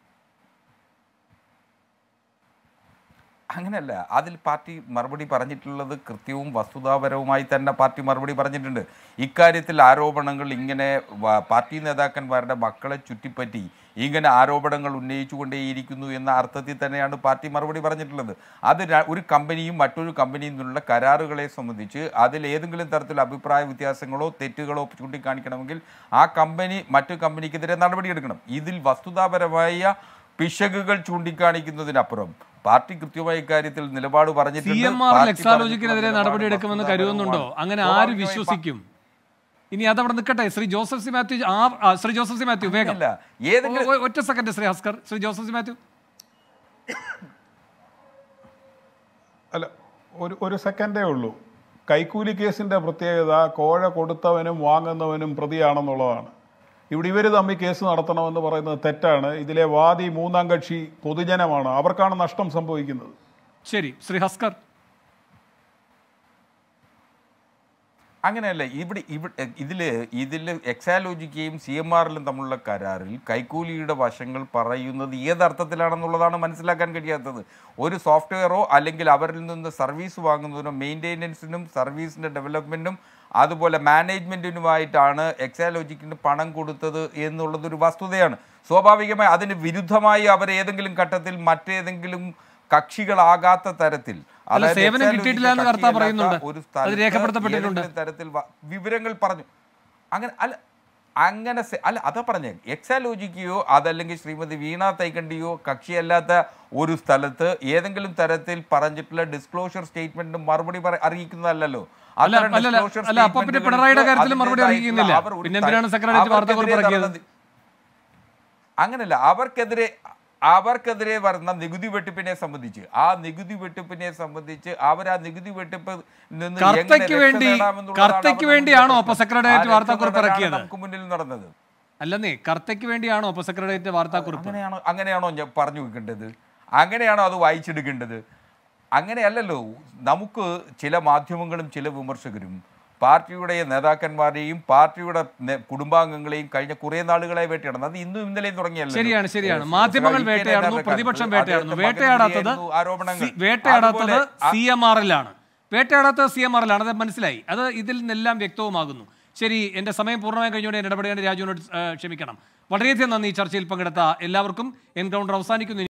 അങ്ങനെയല്ല അതിൽ പാർട്ടി മറുപടി പറഞ്ഞിട്ടുള്ളത് കൃത്യവും വസ്തുതാപരവുമായി തന്നെ പാർട്ടി മറുപടി പറഞ്ഞിട്ടുണ്ട് ഇക്കാര്യത്തിൽ ആരോപണങ്ങൾ ഇങ്ങനെ വ- പാർട്ടി നേതാക്കന്മാരുടെ മക്കളെ ചുറ്റിപ്പറ്റി ഇങ്ങനെ ആരോപണങ്ങൾ ഉന്നയിച്ചുകൊണ്ടേയിരിക്കുന്നു എന്ന അർത്ഥത്തിൽ തന്നെയാണ് പാർട്ടി മറുപടി പറഞ്ഞിട്ടുള്ളത് അത് ര- ഒരു കമ്പനിയും മറ്റൊരു കമ്പനിയും തമ്മിലുള്ള കരാറുകളെ സംബന്ധിച്ച് അതിൽ ഏതെങ്കിലും തരത്തിൽ അഭിപ്രായ വ്യത്യാസങ്ങളോ തെറ്റുകളോ ചൂണ്ടിക്കാണിക്കണമെങ്കിൽ ആ കമ്പനി മറ്റു കമ്പനിക്കെതിരെ നടപടിയെടുക്കണം ഇതിൽ വസ്തുതാപരമായ പിശകുകൾ ചൂണ്ടിക്കാണിക്കുന്നതിനപ്പുറം പാർട്ടി കൃത്യമായ ഇക്കാര്യത്തിൽ നിലപാട് സി പറഞ്ഞിട്ടുണ്ട് എം ആർ പാർട്ടി എക്സാലോജിക്കിനെതിരെ പറഞ്ഞിട്ടുള്ള നടപടിയെടുക്കുമെന്ന് നിലപാട് കരുതുന്നുണ്ടോ വസ്തുതാപരവുമാണ്. അങ്ങനെ ആര് സ്വാഭാവികമായി വിശ്വസിക്കും ഇനി അതവിടെ നിൽക്കട്ടെ ശ്രീ ജോസഫ് സി മാത്യു ആ ആ, ശ്രീ ജോസഫ് സി മാത്യു വേഗം അല്ല, ഏതെങ്കിലും ഒ- ഒ- ഒറ്റ സെക്കൻഡ് ശ്രീ ഹസ്കർ ശ്രീ ജോസഫ് സി മാത്യു അല്ല ഒരു ഒരു സെക്കൻഡേ ഉള്ളൂ കൈക്കൂലി കേസിന്റെ പ്രത്യേകത കോഴ കൊടുത്തവനും വാങ്ങുന്നവനും പ്രതിയാണെന്നുള്ളതാണ് ഇവിടെ ഇവർ തമ്മിൽ കേസ് നടത്തണമെന്ന് പറയുന്നത് തെറ്റാണ് ഇതിലെ വാദി മൂന്നാം കക്ഷി പൊതുജനമാണ് അവർക്കാണ് നഷ്ടം സംഭവിക്കുന്നത് ശരി ശ്രീ ഹസ്കർ അങ്ങനെയല്ല ഇവിടെ ഇവിടെ ഇതിൽ ഇതിൽ എക്സാലോജിക്കയും സി എം ആറിലും തമ്മിലുള്ള കരാറിൽ കൈക്കൂലിയുടെ വശങ്ങൾ പറയുന്നത് ഏതർത്ഥത്തിലാണെന്നുള്ളതാണ് മനസ്സിലാക്കാൻ കഴിയാത്തത് ഒരു സോഫ്റ്റ്വെയറോ അല്ലെങ്കിൽ അവരിൽ നിന്ന് സർവീസ് വാങ്ങുന്നതിനോ മെയിൻ്റെനൻസിനും സർവീസിൻ്റെ ഡെവലപ്മെൻറ്റും അതുപോലെ മാനേജ്മെൻറ്റിനുമായിട്ടാണ് എക്സാലോജിക്കിന് പണം കൊടുത്തത് എന്നുള്ളതൊരു വസ്തുതയാണ് സ്വാഭാവികമായി അതിന് വിരുദ്ധമായി അവർ ഏതെങ്കിലും ഘട്ടത്തിൽ മറ്റേതെങ്കിലും കക്ഷികളാകാത്ത തരത്തിൽ അല്ല, അതായത് സേവനം എക്സാലോജി കിട്ടിയിട്ടില്ല എന്ന് കർത്താവ് കക്ഷിയല്ലാത്ത പറയുന്നുണ്ട്. ഒരു അത് സ്ഥലത്ത് രേഖപ്പെടുത്തപ്പെട്ടിട്ടുണ്ട്. ഏതെങ്കിലും തരത്തിൽ വ- വിവരങ്ങൾ പറഞ്ഞു അങ്ങനെ അല്ല അങ്ങനെ സെ- അല്ല അതാ പറഞ്ഞേ എക്സാലോജിക്കയോ അതല്ലെങ്കിൽ ശ്രീമതി വീണ തൈക്കണ്ടിയോ കക്ഷിയല്ലാത്ത ഒരു സ്ഥലത്ത് ഏതെങ്കിലും തരത്തിൽ പറഞ്ഞിട്ടുള്ള ഡിസ്ക്ലോഷർ സ്റ്റേറ്റ്മെന്റിന് മറുപടി പറ- അറിയിക്കുന്നതല്ലല്ലോ അല്ല, അത്തരം അല്ലല്ല, disclosure അല്ല, അപ്പൊ പിന്നെ statementകൾക്ക് പിണറായിയുടെ കാര്യത്തിലും മറുപടി അതിൻ്റേതായിട്ടുള്ള അറിയിക്കുന്നില്ല. അവർ ഒരു പിന്നെ എന്തിനാണ് ത- സെക്രട്ടേറിയറ്റ് വാർത്താക്കുറിപ്പ് അവർക്കെതിരെ ഇറക്കിയത്? നടന്നത് അങ്ങനല്ല അവർക്കെതിരെ അവർക്കെതിരെ വരുന്ന നികുതി വെട്ടിപ്പിനെ സംബന്ധിച്ച് ആ നികുതി വെട്ടിപ്പിനെ സംബന്ധിച്ച് അവർ ആ നികുതി വെട്ടിപ്പ് നിന്ന് എങ്ങനെ കർത്തയ്ക്ക് രക്ഷ വേണ്ടി- നേടാമെന്നുള്ളതാണ് കർത്തയ്ക്ക് അവരുടെ വേണ്ടിയാണോ മുന്നിലുള്ള അപ്പൊ പ്രശ്നം. സെക്രട്ടേറിയറ്റ് ആ വാർത്താക്കുറിപ്പ് രക്ഷ നേടാനാണ് ഇറക്കിയത്? നമുക്ക് മുന്നിൽ നടന്നത് അല്ലെന്നേ കർത്തയ്ക്ക് വേണ്ടിയാണോ അപ്പൊ സെക്രട്ടേറിയറ്റ് വാർത്താക്കുറിപ്പ് അങ്ങനെയാണോ അങ്ങനെയാണോ ഞാൻ പറഞ്ഞു വെക്കേണ്ടത് അങ്ങനെയാണോ അത് വായിച്ചെടുക്കേണ്ടത് അങ്ങനെയല്ലല്ലോ നമുക്ക് ചില മാധ്യമങ്ങളും ചില വിമർശകരും പാർട്ടിയുടെ നേതാക്കന്മാരെയും പാർട്ടിയുടെ നെ- കുടുംബാംഗങ്ങളെയും കഴിഞ്ഞ കുറെ നാളുകളായി വേട്ടയാടുന്നു അത് ഇന്നും ഇന്നലെയും തുടങ്ങിയല്ലോ ശരിയാണ് ശരിയാണ് മാധ്യമങ്ങൾ വേട്ടയാടുന്നു പ്രതിപക്ഷം വേട്ടയാടുന്നു വേട്ടയാടാത്തത് ആരോപണങ്ങൾ സി- വേട്ടയാടാത്തത് അതുപോലെ ആ- സി എം ആറിലാണ് വേട്ടയാടാത്തത് സി എം ആറിലാണ് അത് മനസ്സിലായി അത് ഇതിൽ നിന്നെല്ലാം വ്യക്തവുമാകുന്നു ശരി എൻ്റെ സമയം പൂർണ്ണമായി കഴിഞ്ഞുകൊണ്ട് ഞാൻ ഇടപെടേണ്ട രാജുവിനോട് ഏഹ്, ക്ഷമിക്കണം വളരെയധികം നന്ദി ഈ ചർച്ചയിൽ പങ്കെടുത്ത എല്ലാവർക്കും എൻകൗണ്ടർ അവസാനിക്കുന്നു